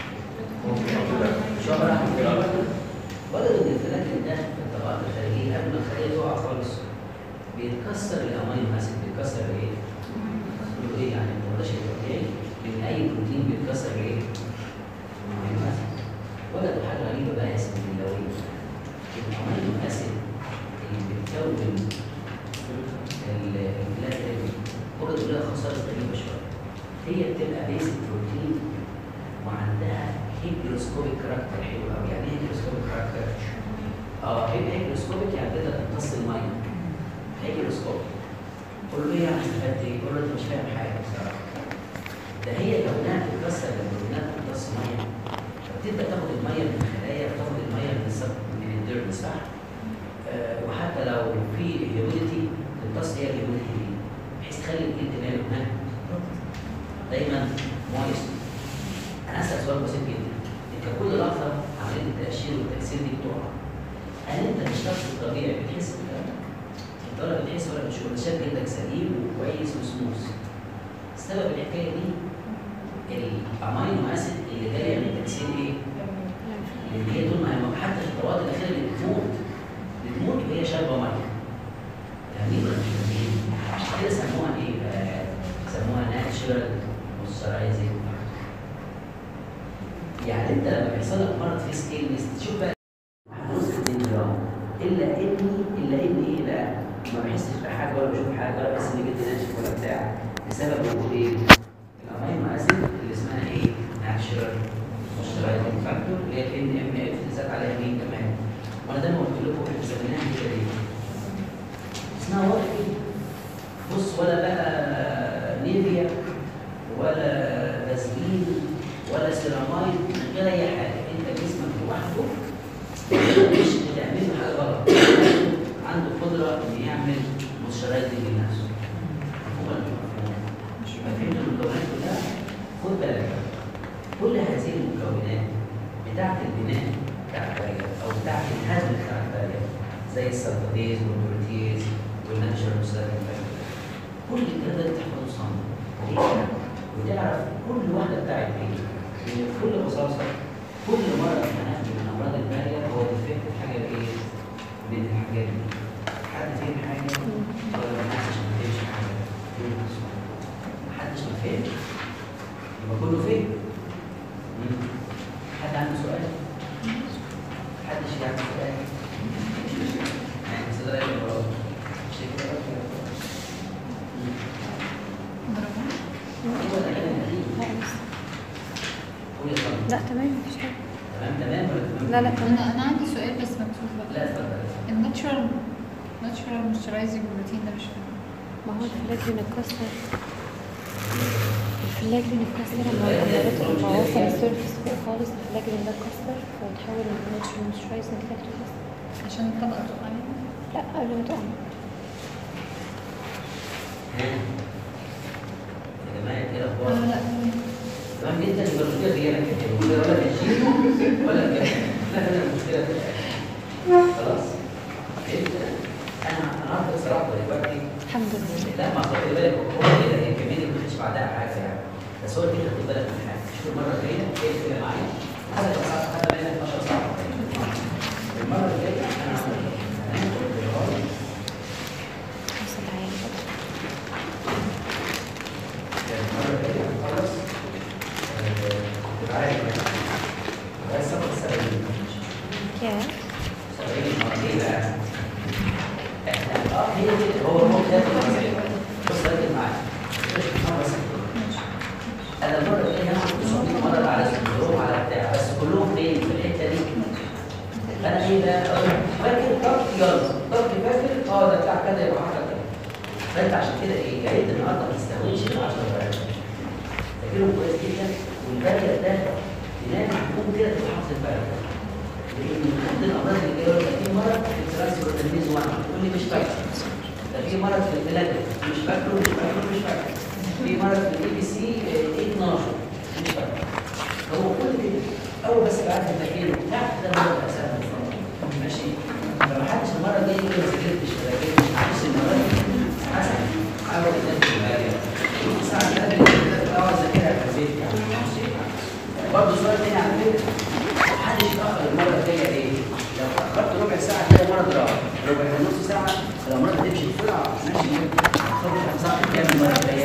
شهرة وجدوا ان الفلاجين ده في الطبقات الخارجيه قبل ما الخليه تقع خالص بيتكسر الامينو اسيد بيتكسر ايه؟ تقولوا ايه يعني ما ده شيء طبيعي لان اي بروتين بيتكسر ايه؟ امينو اسيد وجدوا حاجه غريبه بقى اسمها اللويه الامينو اسيد اللي بتكون الفلاجين وجدوا لها خصائص غريبه شويه هي بتبقى بيزك بروتين وعندها هيجروسكوبيك كاركتر حلو قوي يعني ايه هيجروسكوبيك كاركتر؟ اه هي هيجروسكوبيك يعني تقدر تمتص الميه هيجروسكوبيك قول له ايه يعني استفدت ايه؟ قول له انت مش فاهم حاجه بصراحه ده هي كونها بتتكسر البروتينات بتمتص ميه فبتبدا تاخد الميه من الخلايا بتاخد الميه من السب من الديرم صح؟ آه وحتى لو في هيوميديتي تمتص هي الهيوميديتي دي بحيث تخلي الجلد ماله ها دايما مويست انا اسال سؤال بسيط جدا انت كل لحظه عمليه التاشير والتاثير دي بتقع هل انت كشخص طبيعي بتحس بالكلام ده؟ انت ولا بتحس ولا بتشوف ولا شايف جلدك سليم وكويس وسموث سبب الحكايه دي الامينو اسيد اللي جايه من تكسير ايه؟ لان هي طول ما هي حتى في الطبقات الاخيره اللي بتموت بتموت وهي شاربه ميه فاهمين ولا مش فاهمين؟ عشان كده سموها ايه؟ آه، سموها ناتشرال موسترايزنج يعني انت لما بيحصل لك مرض في سكيلنس تشوف بقى نص 2 جرام الا اني الا اني ايه بقى ما بحسش بحاجه ولا بشوف حاجه ولا بحس ان جلدي ناشف ولا بتاع بسبب وجود ايه؟ الامينو اسيد اللي اسمها ايه؟ ناتشرال موسترايزنج فاكتور اللي هي الان ام اف اللي زاد عليها مين كمان وانا دايما قلت لكم احنا سميناها كده ليه؟ اسمها واقفي بص ولا بقى نيفيا ولا فازلين ولا سيرامايد من غير اي حاجه انت جسمك لوحده مش بتعمل له حاجه غلط عنده قدره انه يعمل موسترايزنج لنفسه مفهوم ولا مش مفهوم؟ مش فهمت المكونات كلها خد بالك بقى. كل هذه المكونات بتاعه البناء بتاع البرية او بتاعه الهدم بتاع البرية زي السلفاديز والبروتيز والناتشرال سيرفنت كل الكلام ده تحفظه صم وتعرف كل واحده بتاعت ايه لان كل رصاصه كل مره هناخد من امراض الباريه هو ديفكت في حاجه ايه من الحاجات دي حد فين حاجه ولا ما حدش ما فهمش حاجه فين السؤال؟ ما حدش ما فهمش يبقى كله فين مم. حد عنده سؤال محدش يعمل سؤال يعني بس ده رايح وراه مش كده مم. درجات هو ده كلام قديم لا لسه قول يا فندم. لا تمام مفيش حاجة تمام تمام ولا تمام لا لا تمام انا انا عندي سؤال بس مكتوب بقى لا اتفضل الناتشرال ناتشرال مويسترايزنج بروتين ده مش فاهم ما هو الفلاجرين اتكسر الفلاجرين اتكسر لما عملت لما وصل السيرفس فوق خالص الفلاجرين ده اتكسر فتحول لناتشرال مويسترايزنج فاكتور بس عشان الطبقه تقع عليها لا قبل ما تقع ها يا جماعه ايه اه الاخبار لا تمام جدا يبقى المشكله في هنا كده المشكله ولا في الجيل ولا في لا لا المشكله في الآخر. خلاص فهمت انا انا عارف الصراحه دلوقتي الحمد لله لا ما خد بالك هو كده هي كمان ما فيش بعدها حاجه يعني بس هو كده خد بالك من حاجه شوف المره الجايه ايه اللي معايا هذا الساعه هذا بين 12 ساعه المره الجايه انا هناخد بالغلط وصل عيال المره الجايه هنخلص تبقى عارف بس صفحه 70 كام 70 مرتين بقى احنا اه هي دي هو هو ده بص ركز معايا بس انا المره الجايه هاخد 900 مره على السندروم على بتاع بس كلهم فين في الحته دي فانا ايه ده فاكر ضغط يلا ضغط فاكر اه ده بتاع كذا يبقى حاجه كذا فانت عشان كده ايه يا ريت النهارده ما تستهونش ال 10 ورقات تذاكرهم كويس جدا والباقي ده تنام تقوم كده تبقى حافظ الباقي لان من ضمن الامراض اللي جايه لك في مرض في الترانس بروتينيز 1 تقول لي مش فاكر ده في مرض في البلاد مش فاكره مش فاكره مش فاكره في مرض في الاي بي سي 12 مش فاكره هو كل كده اول بس بعد التكليف تحت ده مرض اساسا ماشي فما حدش المره الجايه يقول ما ذاكرتش ولا ذاكرتش معلش المره دي حسن حاول تنام في الباقي ساعه ده اقعد ذاكرها في البيت يعني ماشي برضه سؤال تاني على فكره محدش يتاخر المره الجايه ليه؟ لو اتاخرت ربع ساعه تلاقي المره ضربت ربع نص ساعه لو المره تمشي بسرعه ماشي خد خمس ساعات كام المره الجايه؟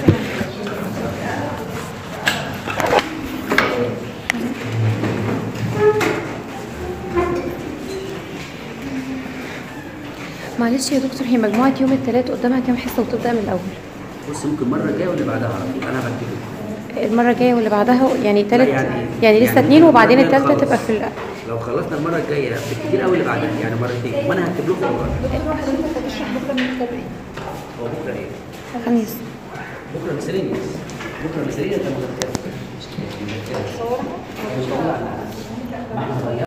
معلش يا دكتور هي مجموعة يوم الثلاث قدامها كام حصة وتبدأ من الأول بص ممكن المره الجايه واللي بعدها على طول انا بكتب المرة الجاية واللي بعدها يعني لا تالت يعني- يعني لسه يعني اتنين وبعدين المرة التالتة الجاية تبقى خلاص. في ال- لو خلصنا المره الجايه بالكتير قوي اللي بعدها يعني مرتين وانا هكتب لكم والله دكتور حضرتك هتشرح بكره من كتاب ايه؟ هو بكره ايه؟ الخميس بكره مسيرينيس بكره مسيرينيس انت مذكره مش مذكره مش موجودة على- ما احنا غيرنا